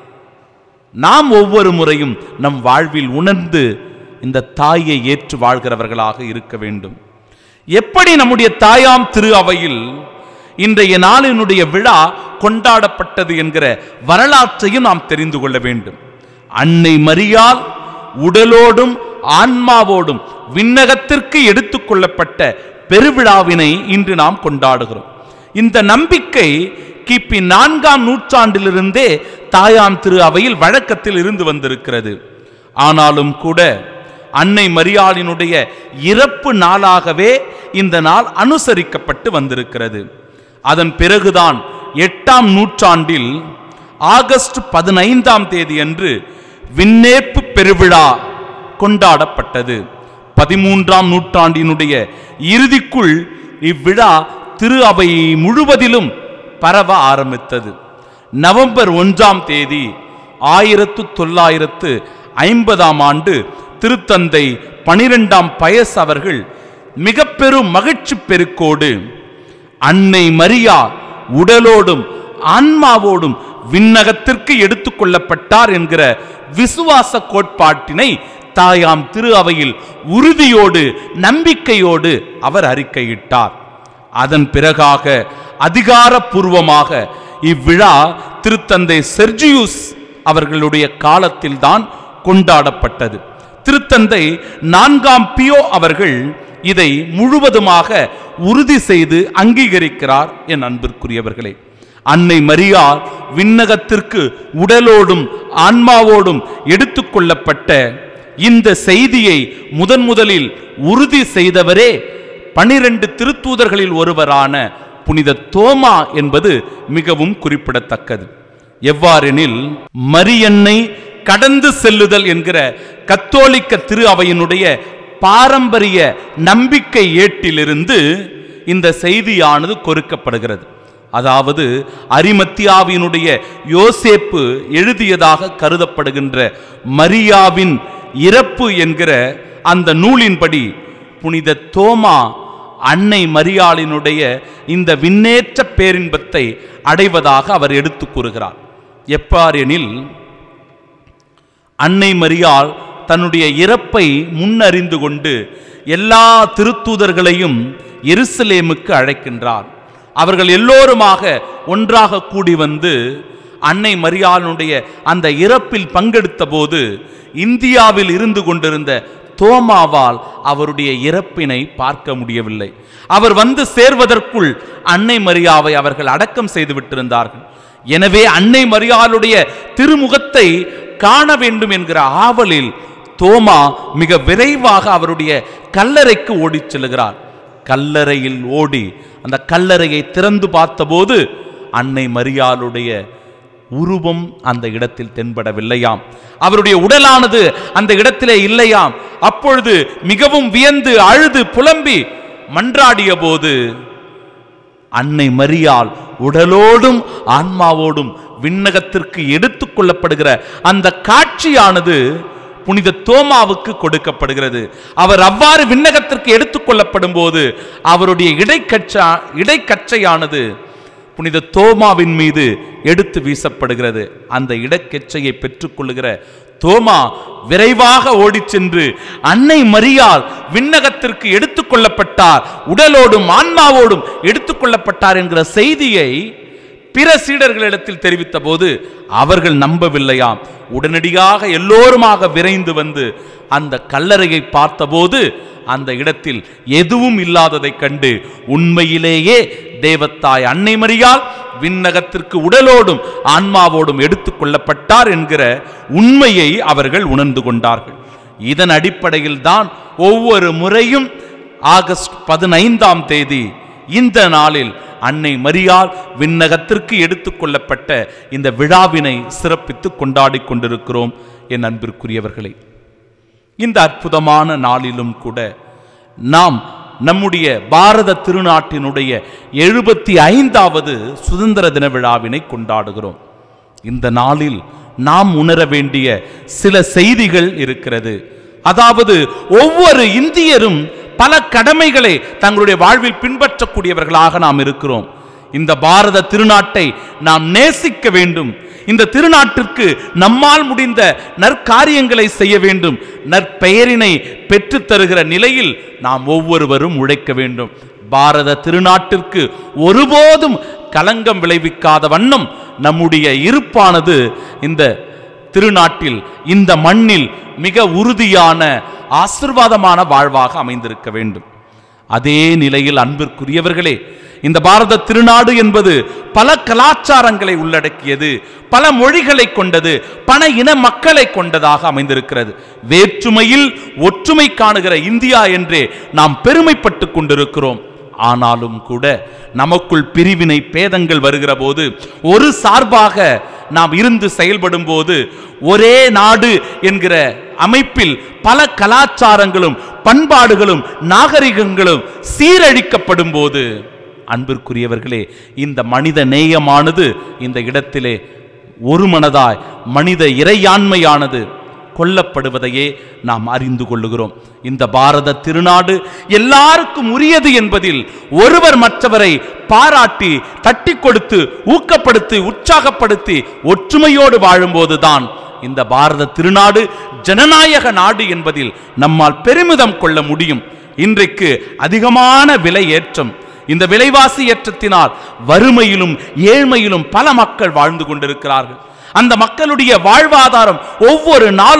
நாம் ஒவ்வொரு முறையும் நம் வாழ்வில் உணர்ந்து இந்த தாயை ஏற்று வாழ்கிறவர்களாக இருக்க வேண்டும் எப்படி நம்முடைய தாயாம் திரு அவையில் இன்றைய நாளினுடைய விழா கொண்டாடப்பட்டது என்கிற வரலாற்றையும் நாம் தெரிந்து கொள்ள வேண்டும் அன்னை மரியால் உடலோடும் ஆன்மாவோடும் விண்ணகத்திற்கு எடுத்துக்கொள்ளப்பட்ட பெருவிழாவினை இன்று நாம் கொண்டாடுகிறோம் இந்த நம்பிக்கை கிபி நான்காம் நூற்றாண்டிலிருந்தே தாயாம் திரு அவையில் வழக்கத்தில் இருந்து வந்திருக்கிறது ஆனாலும் கூட அன்னை மரியாளினுடைய இறப்பு நாளாகவே இந்த நாள் அனுசரிக்கப்பட்டு வந்திருக்கிறது அதன் பிறகுதான் எட்டாம் நூற்றாண்டில் ஆகஸ்ட் பதினைந்தாம் தேதி அன்று விண்ணேற்பு பெருவிழா கொண்டாடப்பட்டது பதிமூன்றாம் நூற்றாண்டினுடைய இறுதிக்குள் இவ்விழா திரு அவை முழுவதிலும் பரவ ஆரம்பித்தது நவம்பர் ஒன்றாம் தேதி ஆயிரத்து தொள்ளாயிரத்து ஐம்பதாம் ஆண்டு திருத்தந்தை பனிரெண்டாம் பயஸ் அவர்கள் மிக பெரும் மகிழ்ச்சி பெருக்கோடு அன்னை மரியா உடலோடும் ஆன்மாவோடும் விண்ணகத்திற்கு எடுத்துக்கொள்ளப்பட்டார் என்கிற விசுவாச கோட்பாட்டினை தாயாம் திரு அவையில் உறுதியோடு நம்பிக்கையோடு அவர் அறிக்கையிட்டார் அதன் பிறகாக அதிகாரப்பூர்வமாக இவ்விழா திருத்தந்தை செர்ஜியூஸ் அவர்களுடைய காலத்தில்தான் கொண்டாடப்பட்டது திருத்தந்தை நான்காம் பியோ அவர்கள் இதை முழுவதுமாக உறுதி செய்து அங்கீகரிக்கிறார் என் அன்பிற்குரியவர்களே அன்னை மரியாள் விண்ணகத்திற்கு உடலோடும் ஆன்மாவோடும் எடுத்துக்கொள்ளப்பட்ட இந்த செய்தியை முதன் முதலில் உறுதி செய்தவரே பனிரெண்டு திருத்தூதர்களில் ஒருவரான புனித தோமா என்பது மிகவும் குறிப்பிடத்தக்கது எவ்வாறெனில் மரியன்னை கடந்து செல்லுதல் என்கிற கத்தோலிக்க திரு அவையினுடைய பாரம்பரிய நம்பிக்கை ஏட்டிலிருந்து இந்த செய்தியானது கொறுக்கப்படுகிறது அதாவது அரிமத்தியாவினுடைய யோசேப்பு எழுதியதாக கருதப்படுகின்ற மரியாவின் இறப்பு என்கிற அந்த நூலின்படி புனித தோமா அன்னை மரியாளினுடைய இந்த விண்ணேற்ற பேரின்பத்தை அடைவதாக அவர் எடுத்து கூறுகிறார் எப்பாரெனில் அன்னை மரியாள் தன்னுடைய இறப்பை முன்னறிந்து கொண்டு எல்லா திருத்தூதர்களையும் எருசலேமுக்கு அழைக்கின்றார் அவர்கள் எல்லோருமாக ஒன்றாக கூடி வந்து அன்னை மரியாளுடைய அந்த இறப்பில் பங்கெடுத்த போது இந்தியாவில் இருந்து கொண்டிருந்த தோமாவால் அவருடைய இறப்பினை பார்க்க முடியவில்லை அவர் வந்து சேர்வதற்குள் அன்னை மரியாவை அவர்கள் அடக்கம் செய்து விட்டிருந்தார்கள் எனவே அன்னை மரியாளுடைய திருமுகத்தை காண வேண்டும் என்கிற ஆவலில் தோமா மிக விரைவாக அவருடைய கல்லறைக்கு ஓடிச் செல்கிறார் கல்லறையில் ஓடி அந்த கல்லறையை திறந்து பார்த்தபோது அன்னை மரியாளுடைய உருவம் அந்த இடத்தில் தென்படவில்லையாம் அவருடைய உடலானது அந்த இடத்திலே இல்லையாம் அப்பொழுது மிகவும் வியந்து அழுது புலம்பி மன்றாடிய போது அன்னை மரியாள் உடலோடும் ஆன்மாவோடும் விண்ணகத்திற்கு எடுத்துக் கொள்ளப்படுகிற அந்த காட்சியானது புனித தோமாவுக்கு கொடுக்கப்படுகிறது அவர் அவ்வாறு விண்ணகத்திற்கு எடுத்துக் கொள்ளப்படும் போது அவருடைய இடைக்கச்சா இடைக்கச்சையானது புனித தோமாவின் மீது எடுத்து வீசப்படுகிறது அந்த இடக்கெச்சையை பெற்றுக்கொள்ளுகிற தோமா விரைவாக ஓடிச் சென்று அன்னை மரியாள் விண்ணகத்திற்கு எடுத்துக்கொள்ளப்பட்டார் உடலோடும் ஆன்மாவோடும் எடுத்துக்கொள்ளப்பட்டார் என்கிற செய்தியை பிற சீடர்களிடத்தில் தெரிவித்த போது அவர்கள் நம்பவில்லையாம் உடனடியாக எல்லோருமாக விரைந்து வந்து அந்த கல்லறையை பார்த்தபோது அந்த இடத்தில் எதுவும் இல்லாததைக் கண்டு உண்மையிலேயே தேவத்தாய் அன்னை மரியாள் விண்ணகத்திற்கு உடலோடும் ஆன்மாவோடும் எடுத்துக்கொள்ளப்பட்டார் என்கிற உண்மையை அவர்கள் உணர்ந்து கொண்டார்கள் இதன் அடிப்படையில் தான் ஒவ்வொரு முறையும் ஆகஸ்ட் பதினைந்தாம் தேதி இந்த நாளில் அன்னை மரியாள் விண்ணகத்திற்கு எடுத்துக்கொள்ளப்பட்ட இந்த விழாவினை சிறப்பித்து கொண்டாடி கொண்டிருக்கிறோம் என் அன்பிற்குரியவர்களே இந்த அற்புதமான நாளிலும் கூட நாம் நம்முடைய பாரத திருநாட்டினுடைய எழுபத்தி ஐந்தாவது சுதந்திர தின விழாவினை கொண்டாடுகிறோம் இந்த நாளில் நாம் உணர வேண்டிய சில செய்திகள் இருக்கிறது அதாவது ஒவ்வொரு இந்தியரும் பல கடமைகளை தங்களுடைய வாழ்வில் பின்பற்றக்கூடியவர்களாக நாம் இருக்கிறோம் இந்த பாரத திருநாட்டை நாம் நேசிக்க வேண்டும் இந்த திருநாட்டிற்கு நம்மால் முடிந்த நற்காரியங்களை செய்ய வேண்டும் நற்பெயரினை பெற்றுத் தருகிற நிலையில் நாம் ஒவ்வொருவரும் உழைக்க வேண்டும் பாரத திருநாட்டிற்கு ஒருபோதும் களங்கம் விளைவிக்காத வண்ணம் நம்முடைய இருப்பானது இந்த திருநாட்டில் இந்த மண்ணில் மிக உறுதியான ஆசிர்வாதமான வாழ்வாக அமைந்திருக்க வேண்டும் அதே நிலையில் அன்பிற்குரியவர்களே இந்த பாரத திருநாடு என்பது பல கலாச்சாரங்களை உள்ளடக்கியது பல மொழிகளை கொண்டது பல இன மக்களை கொண்டதாக அமைந்திருக்கிறது வேற்றுமையில் ஒற்றுமை காணுகிற இந்தியா என்றே நாம் பெருமைப்பட்டு கொண்டிருக்கிறோம் ஆனாலும் கூட நமக்குள் பிரிவினை பேதங்கள் வருகிற போது ஒரு சார்பாக நாம் இருந்து செயல்படும் போது ஒரே நாடு என்கிற அமைப்பில் பல கலாச்சாரங்களும் பண்பாடுகளும் நாகரிகங்களும் சீரழிக்கப்படும் போது அன்பிற்குரியவர்களே இந்த மனித நேயமானது இந்த இடத்திலே ஒரு மனதாய் மனித இறையாண்மையானது கொல்லப்படுவதையே நாம் அறிந்து கொள்ளுகிறோம் இந்த பாரத திருநாடு எல்லாருக்கும் உரியது என்பதில் ஒருவர் மற்றவரை பாராட்டி தட்டி கொடுத்து ஊக்கப்படுத்தி உற்சாகப்படுத்தி ஒற்றுமையோடு வாழும்போதுதான் இந்த பாரத திருநாடு ஜனநாயக நாடு என்பதில் நம்மால் பெருமிதம் கொள்ள முடியும் இன்றைக்கு அதிகமான விலை ஏற்றம் இந்த விலைவாசி ஏற்றத்தினால் வறுமையிலும் ஏழ்மையிலும் பல மக்கள் வாழ்ந்து கொண்டிருக்கிறார்கள் அந்த மக்களுடைய வாழ்வாதாரம் ஒவ்வொரு நாளும்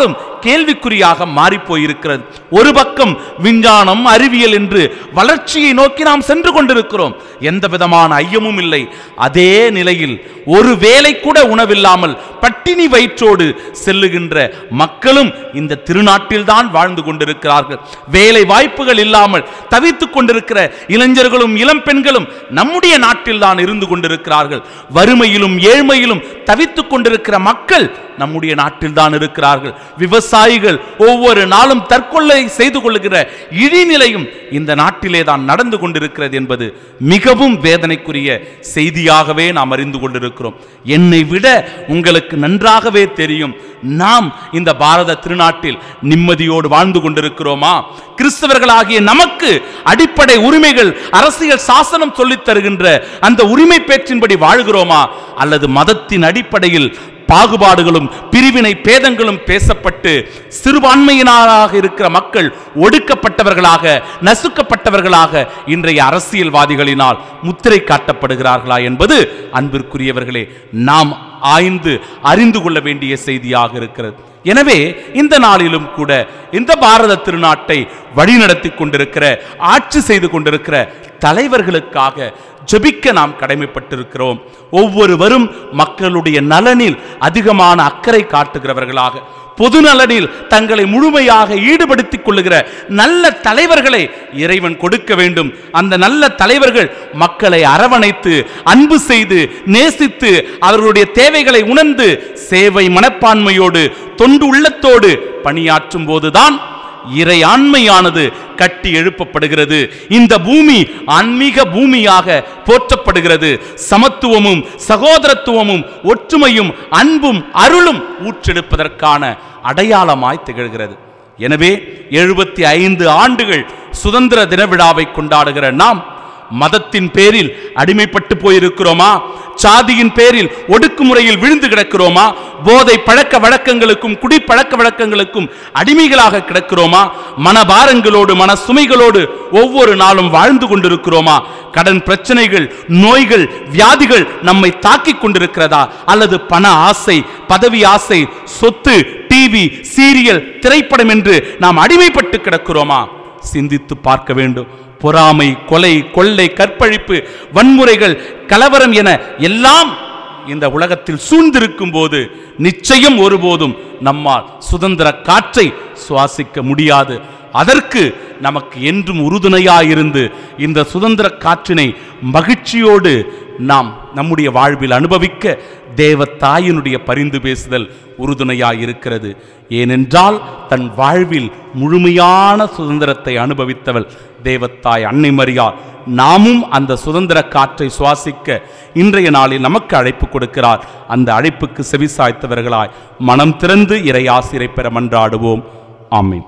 கேள்விக்குறியாக மாறிப் போயிருக்கிறது ஒரு பக்கம் விஞ்ஞானம் அறிவியல் என்று வளர்ச்சியை நோக்கி நாம் சென்று கொண்டிருக்கிறோம் எந்த விதமான ஐயமும் இல்லை அதே நிலையில் ஒரு வேளை கூட உணவில்லாமல் பட்டினி வயிற்றோடு செல்லுகின்ற மக்களும் இந்த திருநாட்டில்தான் வாழ்ந்து கொண்டிருக்கிறார்கள் வேலை வாய்ப்புகள் இல்லாமல் தவித்துக் கொண்டிருக்கிற இளைஞர்களும் இளம் பெண்களும் நம்முடைய நாட்டில் தான் இருந்து கொண்டிருக்கிறார்கள் வறுமையிலும் ஏழ்மையிலும் தவித்துக் கொண்டிருக்கிற மக்கள் நம்முடைய நாட்டில் தான் இருக்கிறார்கள் விவசாயிகள் ஒவ்வொரு நாளும் தற்கொலை செய்து கொள்ளுகிற இழிநிலையும் இந்த நாட்டிலே தான் நடந்து கொண்டிருக்கிறது என்பது மிகவும் வேதனைக்குரிய செய்தியாகவே நாம் அறிந்து கொண்டிருக்கிறோம் என்னை விட உங்களுக்கு நன்றாகவே தெரியும் நாம் இந்த பாரத திருநாட்டில் நிம்மதியோடு வாழ்ந்து கொண்டிருக்கிறோமா கிறிஸ்தவர்களாகிய நமக்கு அடிப்படை உரிமைகள் அரசியல் சாசனம் சொல்லித் தருகின்ற அந்த உரிமை பேச்சின்படி வாழ்கிறோமா அல்லது மதத்தின் அடிப்படையில் பாகுபாடுகளும் பிரிவினை பேதங்களும் பேசப்பட்டு சிறுபான்மையினராக இருக்கிற மக்கள் ஒடுக்கப்பட்டவர்களாக நசுக்கப்பட்டவர்களாக இன்றைய அரசியல்வாதிகளினால் முத்திரை காட்டப்படுகிறார்களா என்பது அன்பிற்குரியவர்களே நாம் ஆய்ந்து அறிந்து கொள்ள வேண்டிய செய்தியாக இருக்கிறது எனவே இந்த நாளிலும் கூட இந்த பாரத திருநாட்டை வழிநடத்தி கொண்டிருக்கிற ஆட்சி செய்து கொண்டிருக்கிற தலைவர்களுக்காக ஜெபிக்க நாம் கடமைப்பட்டிருக்கிறோம் ஒவ்வொருவரும் மக்களுடைய நலனில் அதிகமான அக்கறை காட்டுகிறவர்களாக பொது நலனில் தங்களை முழுமையாக ஈடுபடுத்திக் கொள்ளுகிற நல்ல தலைவர்களை இறைவன் கொடுக்க வேண்டும் அந்த நல்ல தலைவர்கள் மக்களை அரவணைத்து அன்பு செய்து நேசித்து அவர்களுடைய தேவைகளை உணர்ந்து சேவை மனப்பான்மையோடு தொண்டு உள்ளத்தோடு பணியாற்றும் போதுதான் இறையாண்மையானது கட்டி எழுப்பப்படுகிறது இந்த பூமி ஆன்மீக பூமியாக போற்றப்படுகிறது சமத்துவமும் சகோதரத்துவமும் ஒற்றுமையும் அன்பும் அருளும் ஊற்றெடுப்பதற்கான அடையாளமாய் திகழ்கிறது எனவே எழுபத்தி ஐந்து ஆண்டுகள் சுதந்திர தின விழாவை கொண்டாடுகிற நாம் மதத்தின் பேரில் அடிமைப்பட்டு போயிருக்கிறோமா சாதியின் பேரில் ஒடுக்குமுறையில் விழுந்து கிடக்கிறோமா போதை பழக்க வழக்கங்களுக்கும் குடி பழக்க வழக்கங்களுக்கும் அடிமைகளாக கிடக்கிறோமா மனபாரங்களோடு மன சுமைகளோடு ஒவ்வொரு நாளும் வாழ்ந்து கொண்டிருக்கிறோமா கடன் பிரச்சனைகள் நோய்கள் வியாதிகள் நம்மை தாக்கிக் கொண்டிருக்கிறதா அல்லது பண ஆசை பதவி ஆசை சொத்து டிவி சீரியல் திரைப்படம் என்று நாம் அடிமைப்பட்டு கிடக்கிறோமா சிந்தித்து பார்க்க வேண்டும் பொறாமை கொலை கொள்ளை கற்பழிப்பு வன்முறைகள் கலவரம் என எல்லாம் இந்த உலகத்தில் சூழ்ந்திருக்கும் போது நிச்சயம் ஒருபோதும் நம்மால் சுதந்திர காற்றை சுவாசிக்க முடியாது அதற்கு நமக்கு என்றும் உறுதுணையாயிருந்து இந்த சுதந்திர காற்றினை மகிழ்ச்சியோடு நாம் நம்முடைய வாழ்வில் அனுபவிக்க தேவ தாயினுடைய பரிந்து பேசுதல் உறுதுணையாய் இருக்கிறது ஏனென்றால் தன் வாழ்வில் முழுமையான சுதந்திரத்தை அனுபவித்தவள் தேவத்தாய் அன்னை மரியாள் நாமும் அந்த சுதந்திர காற்றை சுவாசிக்க இன்றைய நாளில் நமக்கு அழைப்பு கொடுக்கிறார் அந்த அழைப்புக்கு செவிசாய்த்தவர்களாய் மனம் திறந்து இறை ஆசிரை பெற மன்றாடுவோம் ஆமென்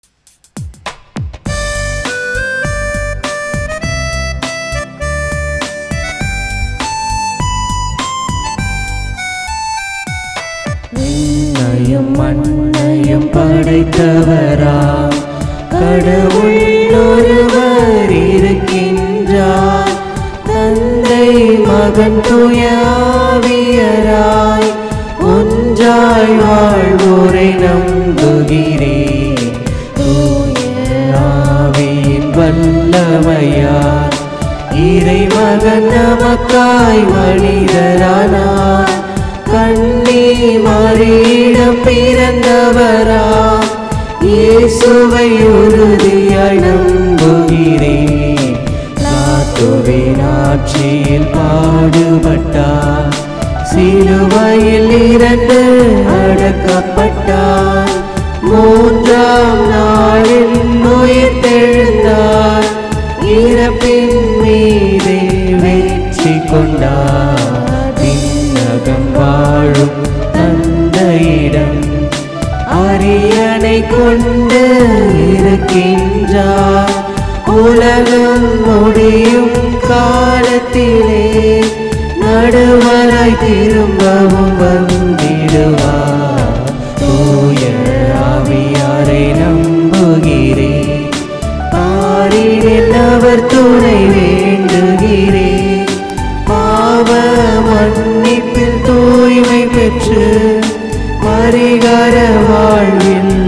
விண்ணையும் மண்ணையும் படைத்தவரா கடவுள் ஒருவர் இருக்கின்றார் தந்தை மகன் தூய ஆவியராய் ஒன்றாய் வாழ்வோரை நம்புகிறேன் தூய ஆவியின் வல்லமையார் இறைமகன் நமக்காய் மனிதரானார் கண்ணி மறியிடம் பிறந்தவரா இயேசுவை உறுதியாய் நம்புகிறேன் நாத்துவின் ஆட்சியில் பாடுபட்டார் சிலுவையில் இறந்து அடக்கப்பட்டார் மூன்றாம் நாளில் உயிர் தெழுந்தார் இறப்பின் மீதே வெற்றி கொண்டார் விண்ணகம் வாழும் தந்தையிடம் அரியணை கொண்டு இருக்கின்றார் உலகம் முடியும் காலத்திலே நடுவராய் திரும்பவும் வந்திடுவார் தூய ஆவியாரை நம்புகிறேன் பாரினில் அவர் துணை வேண்டுகிறேன் பாவ மன்னிப்பில் தூய்மை பெற்று பரிகார வாழ்வில்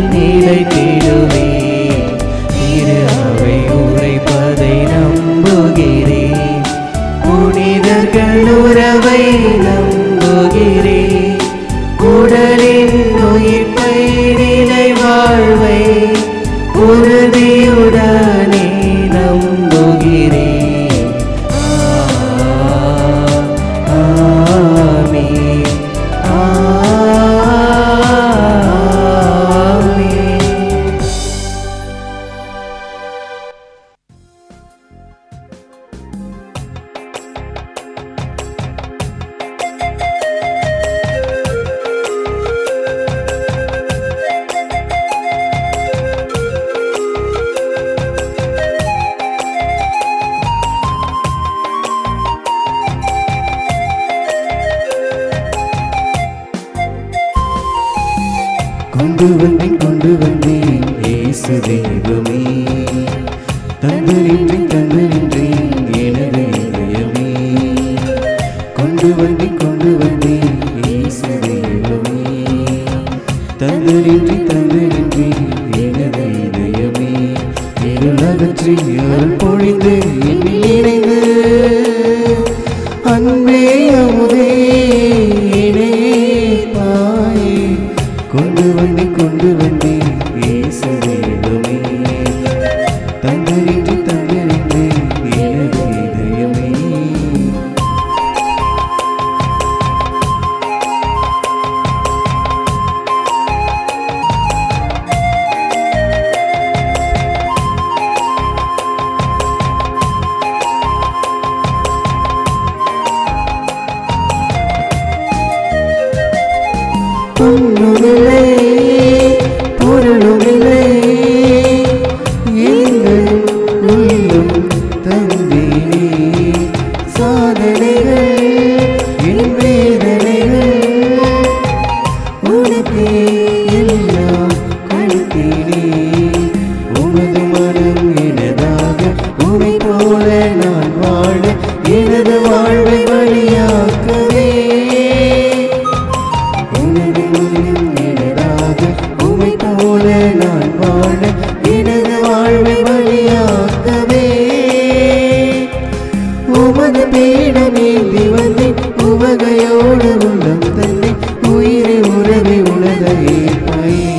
கொண்டு வந்தேன் கொண்டு வந்தேன் இயேசு தெய்வமே தந்து நின்றேன் தந்து நின்றேன் எனது இதயமே கொண்டு வந்தேன் கொண்டு வந்தேன் இயேசு தெய்வமே தந்து நின்றேன் தந்து நின்றேன் எனது இதயமே இருளகற்றி அருள் பொழிந்து என்னில் இணைந்து அன்பே அமுதே இணையே தாயே கொண்டு வந்து கொண்டு வந்தேன் இயேசு தெய்வமே தந்தறிந்து தந்தறிந்து எனது இதயமே பொன்னுமில்லை பொருளுமில்லை எங்கள் உள்ளம் தந்தீனே சாதனைகள் என் வேதனைகள் உனக்கே எல்லாம் கொடுத்தீனே உமது மனம் எனதாக உமை போல நான் வாழ எனது வாழ்வை வழியாக்கவே உனது மனம் எனதாக உமை போல நான் வாழ எனது வாழ்வை வழியாக்கவே உமது பீடமேந்தி வந்தேன் உவகையோடு உள்ளம் தந்தை உயிரை உறவை உலகையே தாயே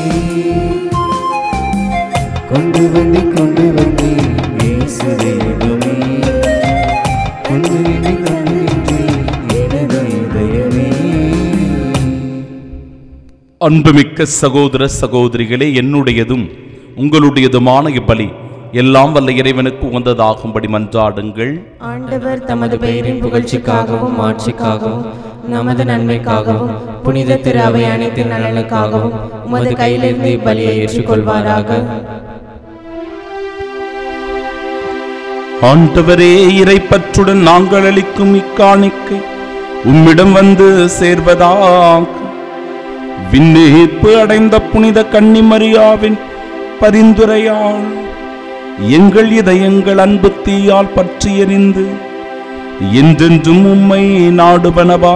கொண்டு வந்து கொண்டு வந்து இயேசு தெய்வமே கொண்டு வந்து கொண்டு வந்து எனது இதயமே அன்புமிக்க சகோதர சகோதரிகளே என்னுடையதும் உங்களுடையதுமான இப்பலி எல்லாம் வல்ல இறைவனுக்கு உகந்ததாகும்படி மன்றாடுங்கள் ஆண்டவர் தமது பெயரின் புகழ்ச்சிக்காகவும் ஆட்சிக்காகவும் நமது நன்மைக்காகவும் புனித திரு அவை அனைத்தின் நலனுக்காகவும் உமது கையிலிருந்து இப்பலியை ஏற்றுக்கொள்வாராக ஆண்டவரே இறைப்பற்றுடன் நாங்கள் அளிக்கும் இக்காணிக்கை உம்மிடம் வந்து சேர்வதாக விண்ணேற்பு அடைந்த புனித கன்னிமரியாவின் பரிந்துரையால் எங்கள் இதயங்கள் அன்பு தீயால் பற்றி எறிந்து என்றென்றும் உம்மை நாடுவனவா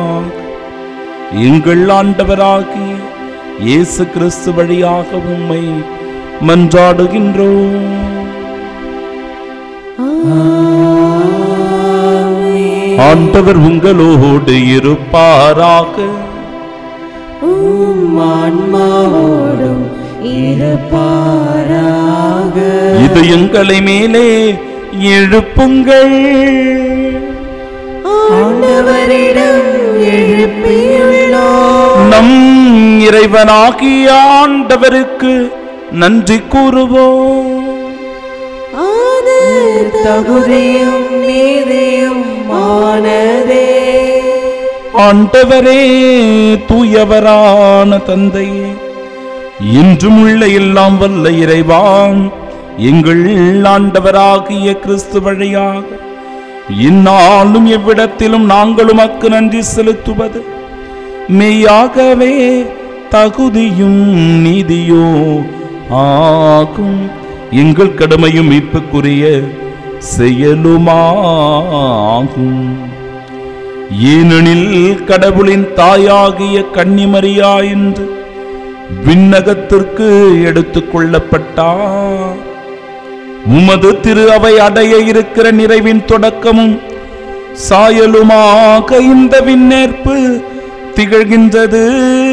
எங்கள் ஆண்டவராகிய இயேசு கிறிஸ்து வழியாக உம்மை மன்றாடுகின்றோம் ஆண்டவர் உங்களோடு இருப்பாராக ஆன்மாவோடும் இருப்பாராக இதயங்களை மேலே எழுப்புங்கள் ஆண்டவரிடம் எழுப்பியுள்ளோம் நம் இறைவனாகிய ஆண்டவருக்கு நன்றி கூறுவோம் அது தகுதியும் நீதியும் ஆனதே ஆண்டவரே தூயவரான தந்தையே இன்றும் உள்ள எல்லாம் வல்ல இறைவாம் எங்கள் ஆண்டவராகிய கிறிஸ்து வழியாக இந்நாளும் எவ்விடத்திலும் நாங்கள் உமக்கு நன்றி செலுத்துவது மெய்யாகவே தகுதியும் நீதியோ ஆகும் எங்கள் கடமையும் மீட்புக்குரிய செயலுமாகும் ஏனெனில் கடவுளின் தாயாகிய கன்னிமரியா என்று விண்ணகத்திற்கு எடுத்துக் கொள்ளப்பட்டார் உமது திரு அவை அடைய இருக்கிற நிறைவின் தொடக்கமும் சாயலுமாக இந்த விண்ணேற்பு திகழ்கின்றது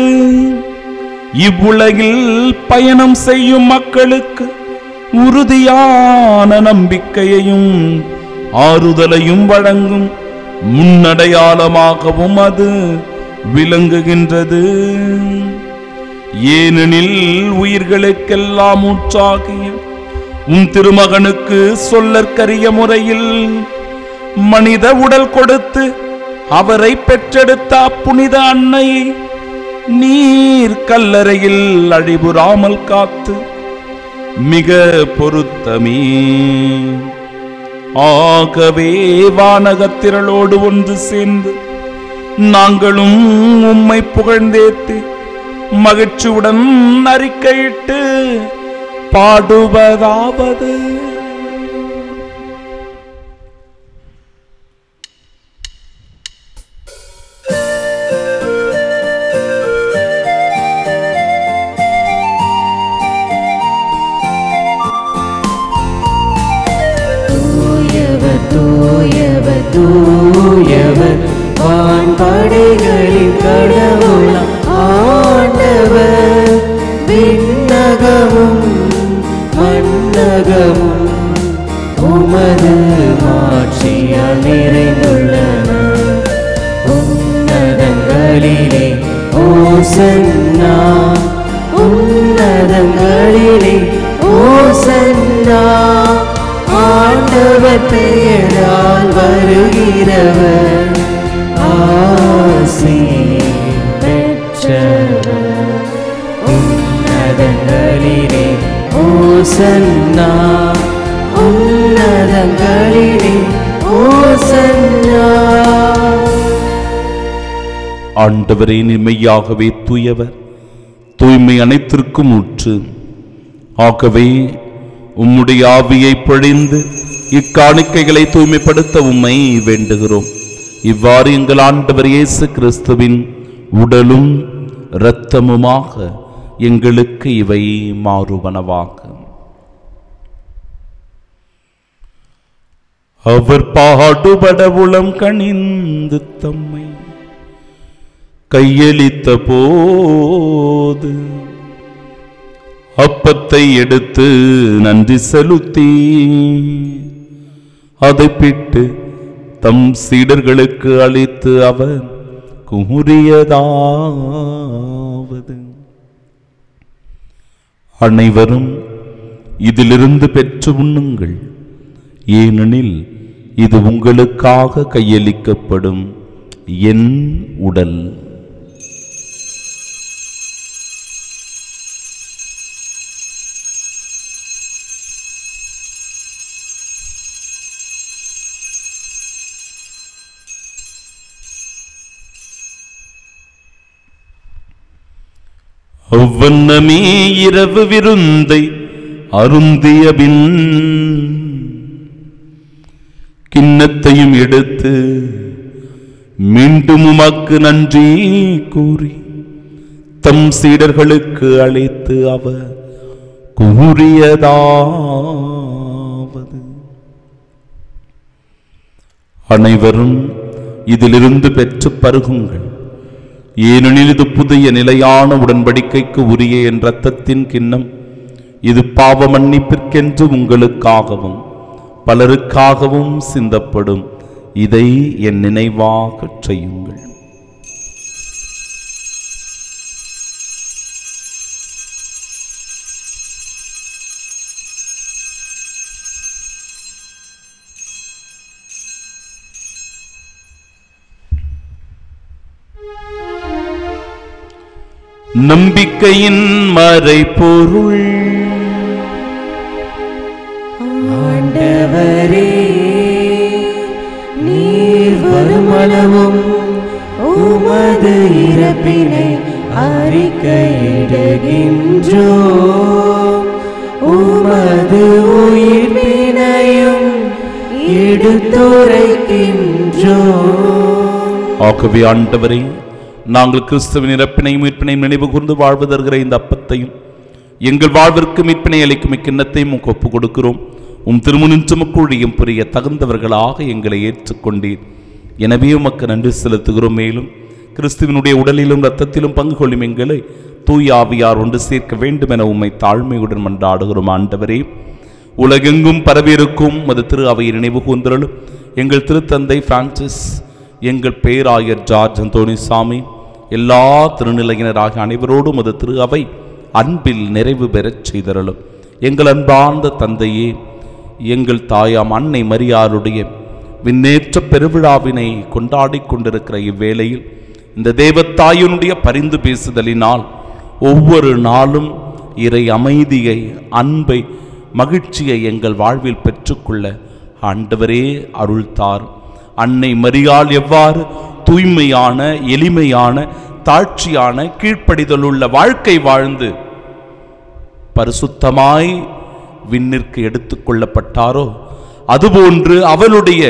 இவ்வுலகில் பயணம் செய்யும் மக்களுக்கு உறுதியான நம்பிக்கையையும் ஆறுதலையும் வழங்கும் முன்னடையாளமாகவும் அது விளங்குகின்றது ஏனெனில் உயிர்களுக்கெல்லாம் ஊற்றாகிய உம் திருமகனுக்கு சொல்லற்கரிய முறையில் மனித உடல் கொடுத்து அவரை பெற்றெடுத்த அப்புனித அன்னையை நீர் கல்லறையில் அழிபுறாமல் காத்து மிக பொருத்தமே ஆகவே வானகத்திரளோடு ஒன்று சேர்ந்து நாங்களும் உம்மை புகழ்ந்தேத்து மகிழ்ச்சியுடன் அறிக்கையிட்டு பாடுவதாவது தூயவர் தூயவர் தூயவர் வான்படைகளின் கடவுளாம் ஆண்டவர் விண்ணகமும் மண்ணகமும் உமது மாட்சியால் நிறைந்துள்ளன உன்னதங்களிலே ஓசன்னா உன்னதங்களிலே ஓசன்னா ஆண்டவர் பெயரால் வருகிறவர் ஆசி பெற்றவர் உன்னதங்களிலே ஓசன்னா உன்னதங்களிலே ஓசன்னா ஆண்டவரே நிம்மையாகவே தூயவர் தூய்மை அனைத்திற்கும் ஊற்று ஆகவே உம்முடைய ஆவியை பொழிந்து இக்காணிக்கைகளை தூய்மைப்படுத்த உம்மை வேண்டுகிறோம் இவ்வாறு எங்கள் ஆண்டவர் இயேசு கிறிஸ்துவின் உடலும் இரத்தமுமாக எங்களுக்கு இவை மாறுவனவாக அவர் பாடுபட உளம் கனிந்து தம்மை கையளித்த போது அப்பத்தை எடுத்து நன்றி செலுத்தி அதை பிட்டு தம் சீடர்களுக்கு அளித்து அவர் கூறியதாவது அனைவரும் இதிலிருந்து பெற்று உண்ணுங்கள் ஏனெனில் இது உங்களுக்காக கையளிக்கப்படும் என் உடல் ஒவ்வொன்னமே இரவு விருந்தை அருந்திய பின் கிண்ணத்தையும் எடுத்து மீண்டும் உமக்கு நன்றி கூறி தம் சீடர்களுக்கு அழைத்து அவர் கூறியதாவது அனைவரும் இதிலிருந்து பெற்று பருகுங்கள் ஏனெனில் இது புதிய நிலையான உடன்படிக்கைக்கு உரிய என் இரத்தத்தின் கிண்ணம் இது பாவ மன்னிப்பிற்கென்று உங்களுக்காகவும் பலருக்காகவும் சிந்தப்படும் இதை என் நினைவாகச் செய்யுங்கள் நம்பிக்கையின் மறைபொருள் ஆண்டவரே நீர் வருமளவும் உமது இறப்பினை அறிக்கையிடுகின்றோ உமது உயிர்ப்பினையும் எடுத்துரைக்கின்றோ ஆகவே ஆண்டவரே நாங்கள் கிறிஸ்துவின் இறப்பினையும் மீட்பினையும் நினைவு கூர்ந்து வாழ்வு தருகிற இந்த அப்பத்தையும் எங்கள் வாழ்விற்கு மீட்பினை அளிக்கும் இக்கிண்ணத்தையும் உமக்கு ஒப்புக் கொடுக்கிறோம் உம் திருமுனின்றுமக்குழியும் புரிய தகுந்தவர்களாக எங்களை ஏற்றுக்கொண்டீர் எனவே உமக்கு நன்றி செலுத்துகிறோம் மேலும் கிறிஸ்துவினுடைய உடலிலும் இரத்தத்திலும் பங்கு கொள்ளும் எங்களை தூய் ஆவியார் ஒன்று சேர்க்க வேண்டும் என உம்மை தாழ்மையுடன் மன்றாடுகிறோம் ஆண்டவரே உலகெங்கும் பரவியிருக்கும் மது திரு அவையை நினைவு கூர்ந்தருளும் எங்கள் திருத்தந்தை பிரான்சிஸ் எங்கள் பேராயர் ஜார்ஜ் அந்தோணிசாமி எல்லா திருநிலையினராகிய அனைவரோடும் அது திரு அவை அன்பில் நிறைவு பெறச் செய்தருளும் எங்கள் அன்பார்ந்த தந்தையே எங்கள் தாயாம் அன்னை மரியாருடைய விண்ணேற்ற பெருவிழாவினை கொண்டாடிக் கொண்டிருக்கிற இவ்வேளையில் இந்த தேவத்தாயினுடைய பரிந்து பேசுதலினால் ஒவ்வொரு நாளும் இறை அமைதியை அன்பை மகிழ்ச்சியை எங்கள் வாழ்வில் பெற்றுக்கொள்ள ஆண்டவரே அருள் தாரும் அன்னை மரியாள் எவ்வாறு தூய்மையான எளிமையான தாழ்ச்சியான கீழ்ப்படிதலுள்ள வாழ்க்கை வாழ்ந்து பரிசுத்தமாய் விண்ணிற்கு எடுத்துக்கொள்ளப்பட்டாரோ அதுபோன்று அவளுடைய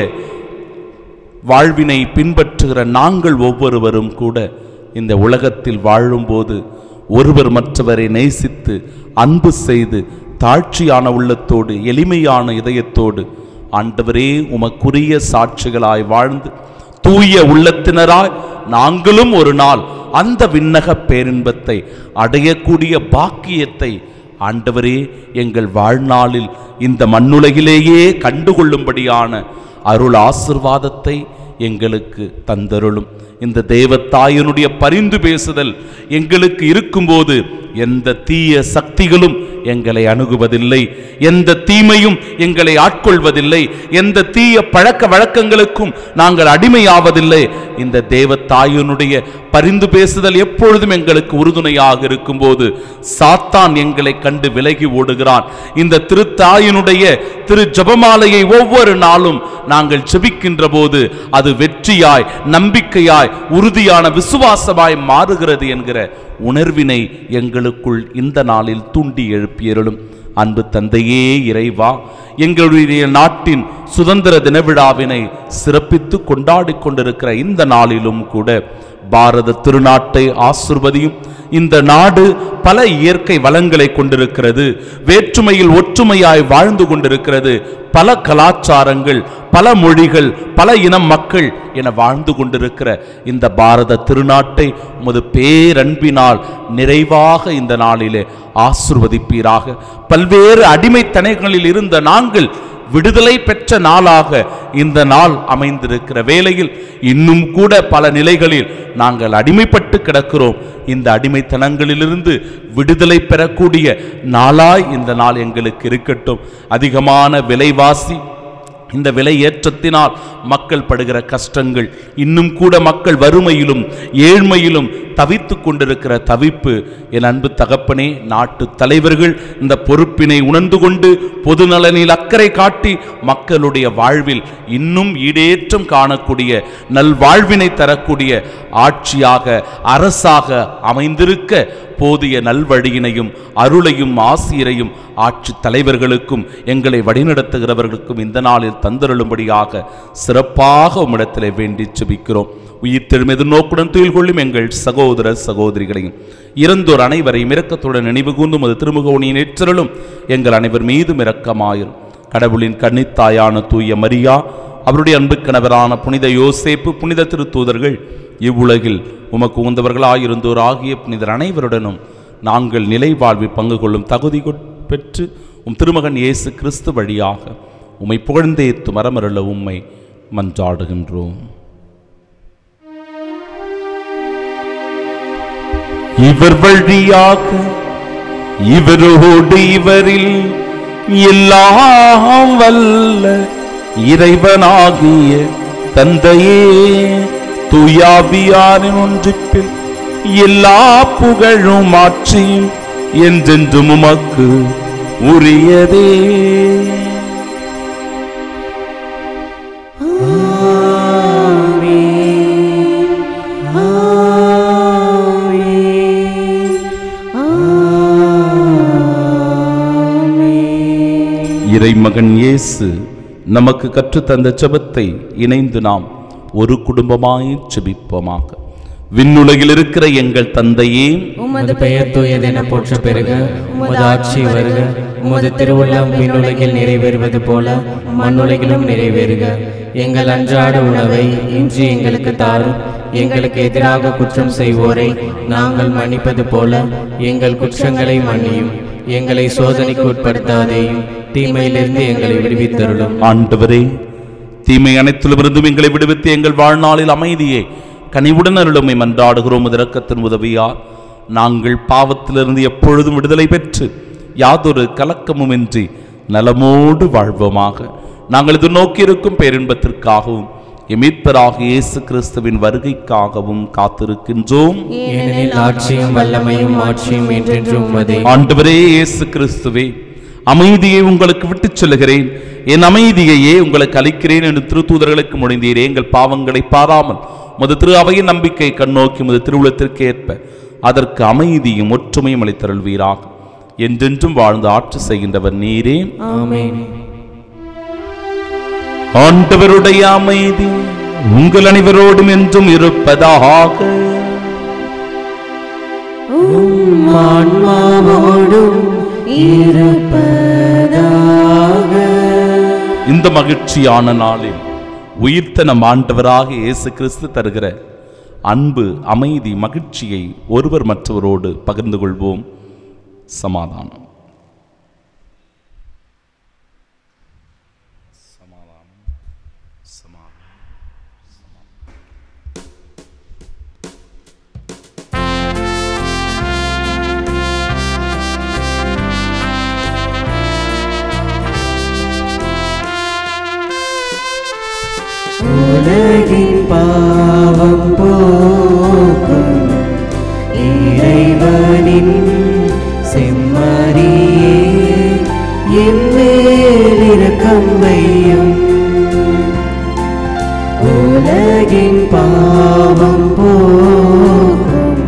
வாழ்வினை பின்பற்றுகிற நாங்கள் ஒவ்வொருவரும் கூட இந்த உலகத்தில் வாழும்போது ஒருவர் மற்றவரை நேசித்து அன்பு செய்து தாழ்ச்சியான உள்ளத்தோடு எளிமையான இதயத்தோடு ஆண்டவரே உமக்குரிய சாட்சிகளாய் வாழ்ந்து தூய உள்ளத்தினராய் நாங்களும் ஒரு நாள் அந்த விண்ணக பேரின்பத்தை அடையக்கூடிய பாக்கியத்தை ஆண்டவரே எங்கள் வாழ்நாளில் இந்த மண்ணுலகிலேயே கண்டுகொள்ளும்படியான அருள் ஆசிர்வாதத்தை எங்களுக்கு தந்தருளும் இந்த தேவத்தாயனுடைய பரிந்து பேசுதல் எங்களுக்கு இருக்கும்போது எந்த தீய சக்திகளும் எங்களை அணுகுவதில்லை எந்த தீமையும் எங்களை ஆட்கொள்வதில்லை எந்த தீய பழக்க வழக்கங்களுக்கும் நாங்கள் அடிமையாவதில்லை இந்த தேவத்தாயனுடைய பரிந்து பேசுதல் எப்பொழுதும் எங்களுக்கு உறுதுணையாக இருக்கும்போது சாத்தான் எங்களை கண்டு விலகி ஓடுகிறான் இந்த திருத்தாயினுடைய திரு ஜபமாலையை ஒவ்வொரு நாளும் நாங்கள் ஜெபிக்கின்ற போது அது வெற்றியாய் நம்பிக்கையாய் உறுதியான விசுவாசமாய் மாறுகிறது என்கிற உணர்வினை எங்களுக்குள் இந்த நாளில் தூண்டி எழுப்பியருளும் அன்பு தந்தையே இறைவா எங்களுடைய நாட்டின் சுதந்திர தின விழாவினை சிறப்பித்து கொண்டாடிக் கொண்டிருக்கிற இந்த நாளிலும் கூட பாரத திருநாட்டை ஆசிர்வதியும் இந்த நாடு பல இயற்கை வளங்களை கொண்டிருக்கிறது வேற்றுமையில் ஒற்றுமையாய் வாழ்ந்து கொண்டிருக்கிறது பல கலாச்சாரங்கள் பல மொழிகள் பல இனம் மக்கள் என வாழ்ந்து கொண்டிருக்கிற இந்த பாரத திருநாட்டை உமது பேரன்பினால் நிறைவாக இந்த நாளிலே ஆசிர்வதிப்பீராக பல்வேறு அடிமைத்தனைகளில் இருந்த நாங்கள் விடுதலை பெற்ற நாளாக இந்த நாள் அமைந்திருக்கிற வேளையில் இன்னும் கூட பல நிலைகளில் நாங்கள் அடிமைப்பட்டு கிடக்கிறோம் இந்த அடிமைத்தனங்களிலிருந்து விடுதலை பெறக்கூடிய நாளாய் இந்த நாள் எங்களுக்கு இருக்கட்டும் அதிகமான விலைவாசி இந்த விலை ஏற்றத்தினால் மக்கள் படுகிற கஷ்டங்கள் இன்னும் கூட மக்கள் வறுமையிலும் ஏழ்மையிலும் தவித்து கொண்டிருக்கிற தவிப்பு என் அன்பு தகப்பனே நாட்டு தலைவர்கள் இந்த பொறுப்பினை உணர்ந்து கொண்டு பொது நலனில் அக்கறை காட்டி மக்களுடைய வாழ்வில் இன்னும் ஈடேற்றம் காணக்கூடிய நல்வாழ்வினை தரக்கூடிய ஆட்சியாக அரசாக அமைந்திருக்க போதிய நல்வழியினையும் அருளையும் ஆசிரியரையும் ஆட்சி தலைவர்களுக்கும் எங்களை வழிநடத்துகிறவர்களுக்கும் இந்த நாளில் தந்தருளும்படியாக சிறப்பாக உம்மிடத்திலே வேண்டி செபிக்கிறோம் உயிர்த்தெழும் எதிர்நோக்குடன் துயில் கொள்ளும் எங்கள் சகோதர சகோதரிகளையும் இறந்தோர் அனைவரையும் இரக்கத்துடன் நினைவு கூர்ந்தும் அது திருமுகவனியின் ஏற்றலும் எங்கள் அனைவர் மீதும் இரக்கமாயிரும் கடவுளின் கன்னித்தாயான தூய மரியா அவருடைய அன்பு கணவரான புனித யோசேப்பு புனித திருத்தூதர்கள் இவ்வுலகில் உமக்கு உகந்தவர்களாயிருந்தோர் ஆகிய புனிதர் அனைவருடனும் நாங்கள் நிலை வாழ்வில் பங்கு கொள்ளும் தகுதி கொட்- பெற்று உம் திருமகன் இயேசு கிறிஸ்து வழியாக உம்மை புகழ்ந்தேத்து மரமருள உம்மை மன்றாடுகின்றோம் இவர் வழியாக இவரோடு இவரில் எல்லாம் வல்ல இறைவனாகிய தந்தையே துயாபியாரின் ஒன்றிப்பில் எல்லா புகழும் ஆட்சியும் என்றென்றும் உமக்கு உரியதே இறைமகன் இயேசு நமக்கு கற்றுத்தந்த ஜெபத்தை இணைந்து நாம் ஒரு குடும்பமாய் ஜெபிப்போமாக விண்ணுலகில் இருக்கிற எங்கள் தந்தையே உமது பெயர் தூயதென போற்ற பெருக உமது ஆட்சி வருக உமது திருவுள்ளம் விண்ணுலகில் நிறைவேறுவது போல மண்ணுலகிலும் நிறைவேறுக எங்கள் அன்றாட உணவை இன்று எங்களுக்கு தாரும் எங்களுக்கு எதிராக குற்றம் செய்வோரை நாங்கள் மன்னிப்பது போல எங்கள் குற்றங்களை மன்னியும் எங்களை சோதனைக்கு உட்படுத்தாதேயும் தீமையிலிருந்து எங்களை விடுவித்தருளும் ஆண்டவரே தீமை அனைத்திலுமிருந்தும் எங்களை விடுவித்து எங்கள் வாழ்நாளில் அமைதியை கனிவுடன் அருளுமை மன்றாடுகிறோம் இரக்கத்தின் உதவியால் நாங்கள் பாவத்திலிருந்து எப்பொழுதும் விடுதலை பெற்று யாதொரு கலக்கமுமின்றி நலமோடு வாழ்வோமாக நாங்கள் இது நோக்கியிருக்கும் பேரின்பத்திற்காகவும் எமீட்பராக இயேசு கிறிஸ்துவின் வருகைக்காகவும் காத்திருக்கின்றோம் ஏனெனில் ஆட்சியும் வல்லமையும் ஆட்சியும் என்றென்றும் உமதே ஆண்டவரே இயேசு கிறிஸ்துவே அமைதியை உங்களுக்கு விட்டுச் சொல்லுகிறேன் என் அமைதியையே உங்களுக்கு அளிக்கிறேன் என்று திருத்தூதர்களுக்கு முடிந்தீரே எங்கள் பாவங்களை பாராமல் முது திரு அவையின் நம்பிக்கை கண்ணோக்கி முது திருவுளத்திற்கு ஏற்ப அதற்கு அமைதியும் ஒற்றுமையும் அளித்தருள்வீராக என்றென்றும் வாழ்ந்து ஆட்சி செய்கின்றவர் நீரே ஆமென் ஆண்டவருடைய அமைதி உங்கள் அனைவரோடும் என்றும் இருப்பதாக ஆன்மாவோடும் இருப்பதாக இந்த மகிழ்ச்சியான நாளில் உயிர்த்த நம் ஆண்டவராக இயேசு கிறிஸ்து தருகிற அன்பு அமைதி மகிழ்ச்சியை ஒருவர் மற்றவரோடு பகிர்ந்து கொள்வோம் சமாதானம் உலகின் பாவம் போக்கும் இறைவனின் செம்மறியே என் மேல் இரக்கம் வையும் உலகின் பாவம் போக்கும்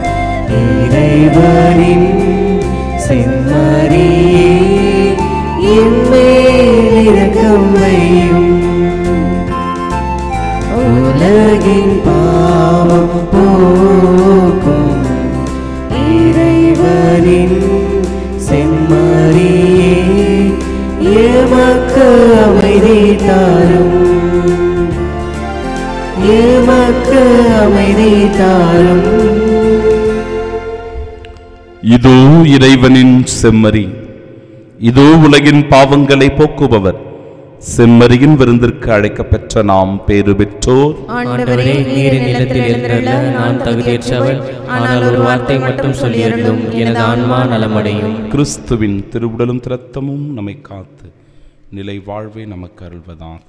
இறைவனின் செம்மறியே என் மேல் இரக்கம் வையும் உலகின் பாவம் போக்கும் இறைவனின் செம்மறியே எமக்கு அமைதி தாரும் எமக்கு அமைதி தாரும் இதோ இறைவனின் செம்மறி இதோ உலகின் பாவங்களை போக்குபவர் செம்மறியின் விருந்திற்கு அழைக்கப்பெற்ற நாம் பேறு பெற்றோர் ஆண்டவரே நீரின் நிலத்தில் எழுந்தருள நான் தகுதியற்றவள் ஆனால் ஒரு வார்த்தை மட்டும் சொல்லியிருந்தும் எனது ஆன்மா நலமடையும் கிறிஸ்துவின் திருவுடலும் திரத்தமும் நம்மை காத்து நிலை வாழ்வை நமக்கு அருள்வதாக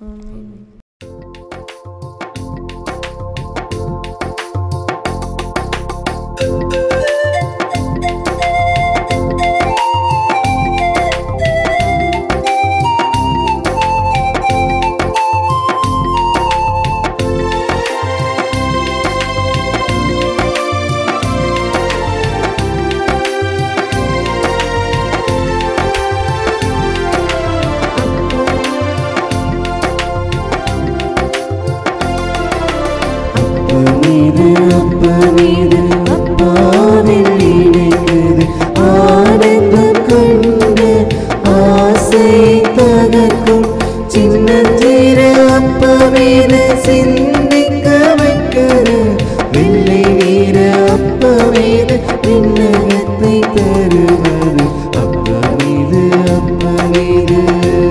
மீது அப்ப மீது அப்பாவில் இணைக்குது ஆனந்தம் கண்டு ஆசை தகர்க்கும் சின்னஞ்சிறு அப்ப மீது சிந்திக்க வைக்கிறது வெள்ளை நீர அப்ப மீது விண்ணகத்தை தருவது அப்ப மீது அப்ப மீது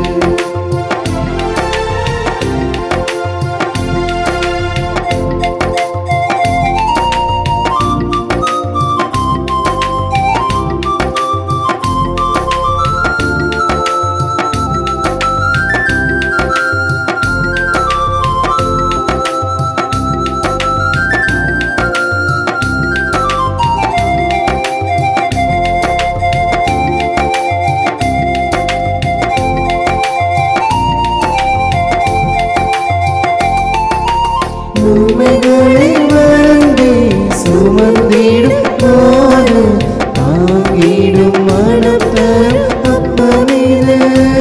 உண்மைகளை மறந்தே சுமந்திடும் போது தாங்கிடும் மனத்தர் அப்பமிது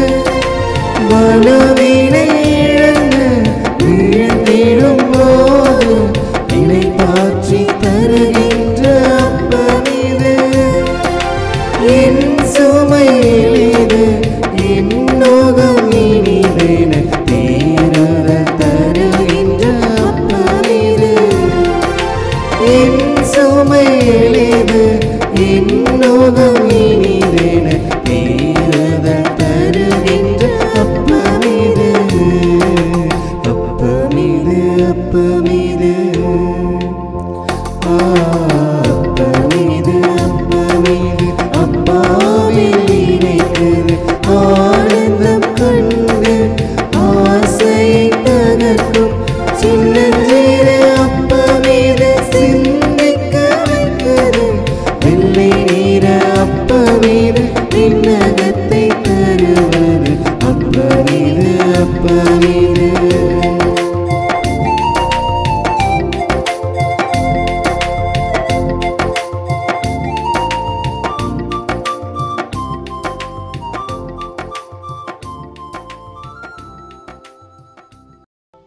மனவினை இழந்து வீழ்ந்திடும் போது இணை காட்சி தருகின்ற அப்பமிது என் சுமை எளிது என் நோகம் இனிதென தேரத தருகின்ற அப்பமிது என் சுமை எளிது என் நோகம் இனிதென தேரத தருகின்ற அப்பமிது அப்பமிது அப்பமிது அப்பமீது அப்பமீது அப்பாவில் இணைக்குது ஆனந்தம் கண்டு ஆசையை தகர்க்கும் சின்னஞ்சிறு அப்பமீது சிந்திக்க வைக்குது வெள்ளை நீர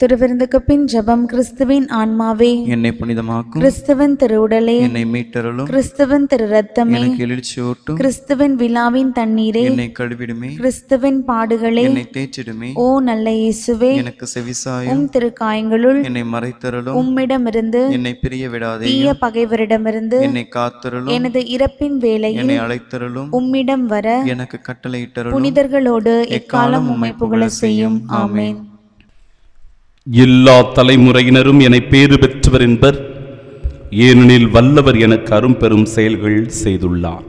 திருவிருந்துக்கு பின் ஜெபம் கிறிஸ்துவின் ஆன்மாவே என்னை புனிதமாக்கும் கிறிஸ்துவின் திருவுடலே என்னை மீட்டருளும் கிறிஸ்துவின் திரு ரத்தமே எனக்கு எழுச்சியூட்டும் கிறிஸ்துவின் விழாவின் தண்ணீரே என்னை கழுவிடுமே கிறிஸ்துவின் பாடுகளே என்னை தேய்ச்சிடுமே ஓ நல்ல இயேசுவே எனக்கு செவிசாயும் உம் திருக்காயங்களுள் என்னை மறைத்தருளும் உம்மிடமிருந்து என்னை பிரிய விடாதே தீய பகைவரிடமிருந்து என்னை காத்தருளும் எனது இறப்பின் வேளையில் என்னை அழைத்தருளும் உம்மிடம் வர எனக்கு கட்டளையிட்டருளும் புனிதர்களோடு எக்காலம் உம்மை புகழ செய்யும் ஆமென் எல்லா தலைமுறையினரும் என்னை பேறு பெற்றவர் என்பர் ஏனெனில் வல்லவர் எனக்கு அரும்பெரும் செயல்கள் செய்துள்ளார்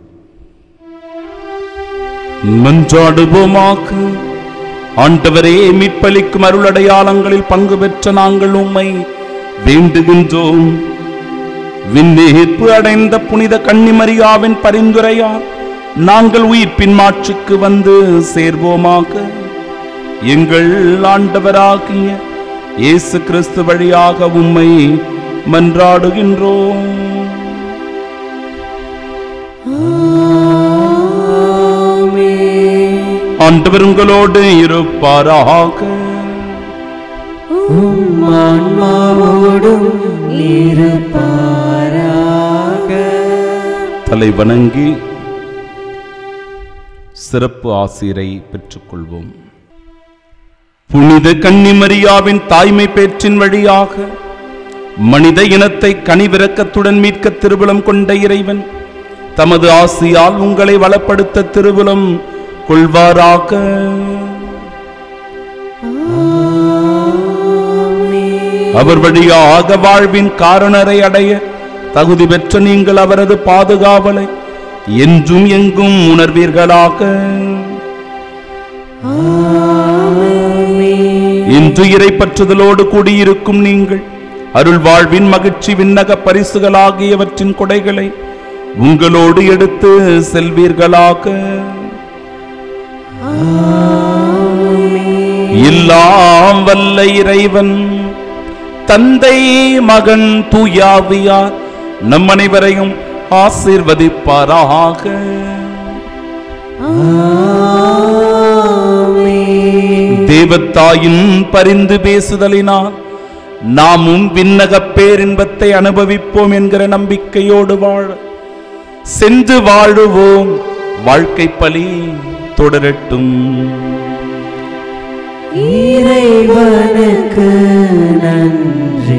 மன்றாடுவோமாக ஆண்டவரே மீட்பளிக்கும் அருளடையாளங்களில் பங்கு பெற்ற நாங்கள் உம்மை வேண்டுகின்றோம் விண்ணேற்பு அடைந்த புனித கன்னிமரியாவின் பரிந்துரையால் நாங்கள் உயிர்ப்பின் மாற்றுக்கு வந்து சேர்வோமாக எங்கள் ஆண்டவராகிய இயேசு கிறிஸ்து வழியாக உம்மை மன்றாடுகின்றோம் ஆண்டவர் உங்களோடு இருப்பாராக ஆன்மாவோடும் இருப்பாராக தலை வணங்கி சிறப்பு ஆசிரை பெற்றுக்கொள்வோம் புனித கன்னிமரியாவின் தாய்மை பேற்றின் வழியாக மனித இனத்தை கனிவிரக்கத்துடன் மீட்க திருவுளம் கொண்ட இறைவன் தமது ஆசியால் உங்களை வளப்படுத்த திருவுளம் கொள்வாராக அவர் வழியாக வாழ்வின் காரணரை அடைய தகுதி பெற்ற நீங்கள் அவரது பாதுகாவலை என்றும் எங்கும் உணர்வீர்களாக இன்று இறைப்பற்றுதலோடு கூடியிருக்கும் நீங்கள் அருள் வாழ்வின் மகிழ்ச்சி விண்ணக பரிசுகளாகியவற்றின் கொடைகளை உங்களோடு எடுத்து செல்வீர்களாக எல்லாம் வல்ல இறைவன் தந்தை மகன் தூயாவியார் நம் அனைவரையும் ஆசீர்வதிப்பாராக தேவத்தாயின் பரிந்து பேசுதலினால் நாமும் விண்ணக பேரின்பத்தை அனுபவிப்போம் என்கிற நம்பிக்கையோடு வாழ சென்று வாழுவோம் வாழ்க்கை பலி தொடரட்டும் இறைவனுக்கு நன்றி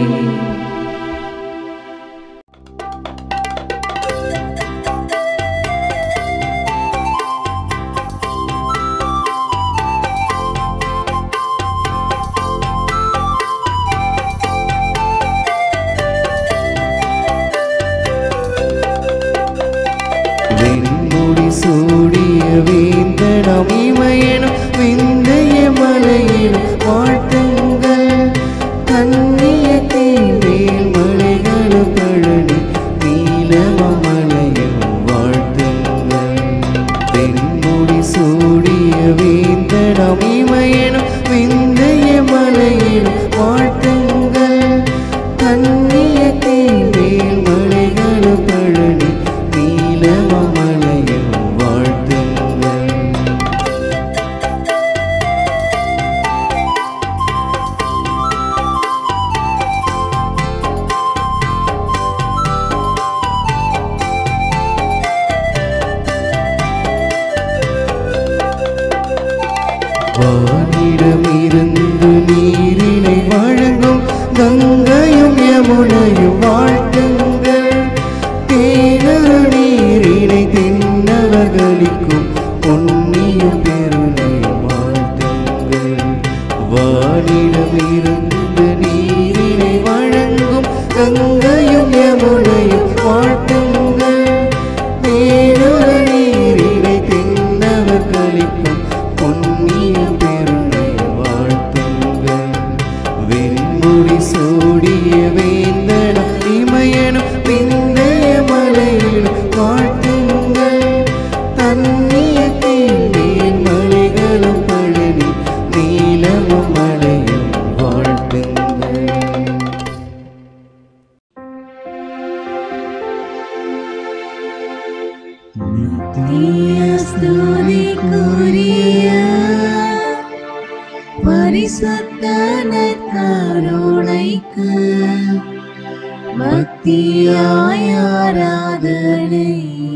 வெண்முடி சூடிய வேந்தனம் இமையனும் விந்தைய மலையிலும் வாழ்த்துங்கள் கண்ணிய தீமேல் மலைகளும் பழனி நீலமலையும் வாழ்த்துங்கள் வெண்முடி சூடிய வேந்தனம் இமையனும் விந்தைய மலையிலும் வாழ்த்துங்கள் கண்ணிய தீமேல் மலைகளும் பழனி நீலமலையும் வாழ்த்துங்கள் வானிடமிருந்து நீரினை வழங்கும் கங்கையும் யமுனையும் வாழ்த்துங்கள் தேனரு நீரினை தின்னவர்களிக்கும் பொன்னியும் பெருளையும் வாழ்த்துங்கள் வானிடமிருந்து நீரினை வழங்கும் கங்கையும் யமுனையும் வாழ்த்துங்கள் தேனரு நீரினை தின்னவர்களிக்கும் பொன்னிய பெருமை வாழ்த்துங்கள் வெண்முடி சூடிய வேந்தன இமயனும் விந்தைய மலையில் வாழ்த்துங்கள் தன்னிய தீமேல் மலைகளும் பழனி நீலமும் மலையும் வாழ்த்துங்கள் ஸ்துதிக்குரிய பரிசுத்த பரிசுத்த கருணைக்கு பக்தியாய் ஆராதனை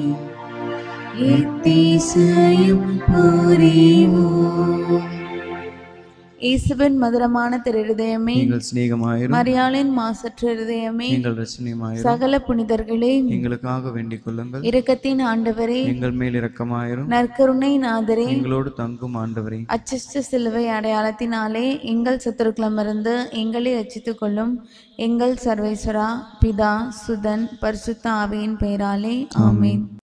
எத்தீசையும் புரிவோம் இயேசுவின் மதுரமான திரு இருதயமே நீங்கள் சிநேகமாயிரும் மரியாளின் மாசற்ற இருதயமே நீங்கள் ரசனியமாயிரும் சகல புனிதர்களே எங்களுக்காக வேண்டிக் கொள்ளுங்கள் இரக்கத்தின் ஆண்டவரே எங்கள் மேல் இரக்கமாயிரும் நற்கருணை நாதரே எங்களோடு தங்கும் ஆண்டவரே அச்சிஷ்ட சிலுவை அடையாளத்தினாலே எங்கள் சத்துருக்களமிருந்து எங்களை ரட்சித்துக் கொள்ளும் எங்கள் சர்வேஸ்வரா பிதா சுதன் பரிசுத்த ஆவியின் பெயராலே ஆமென்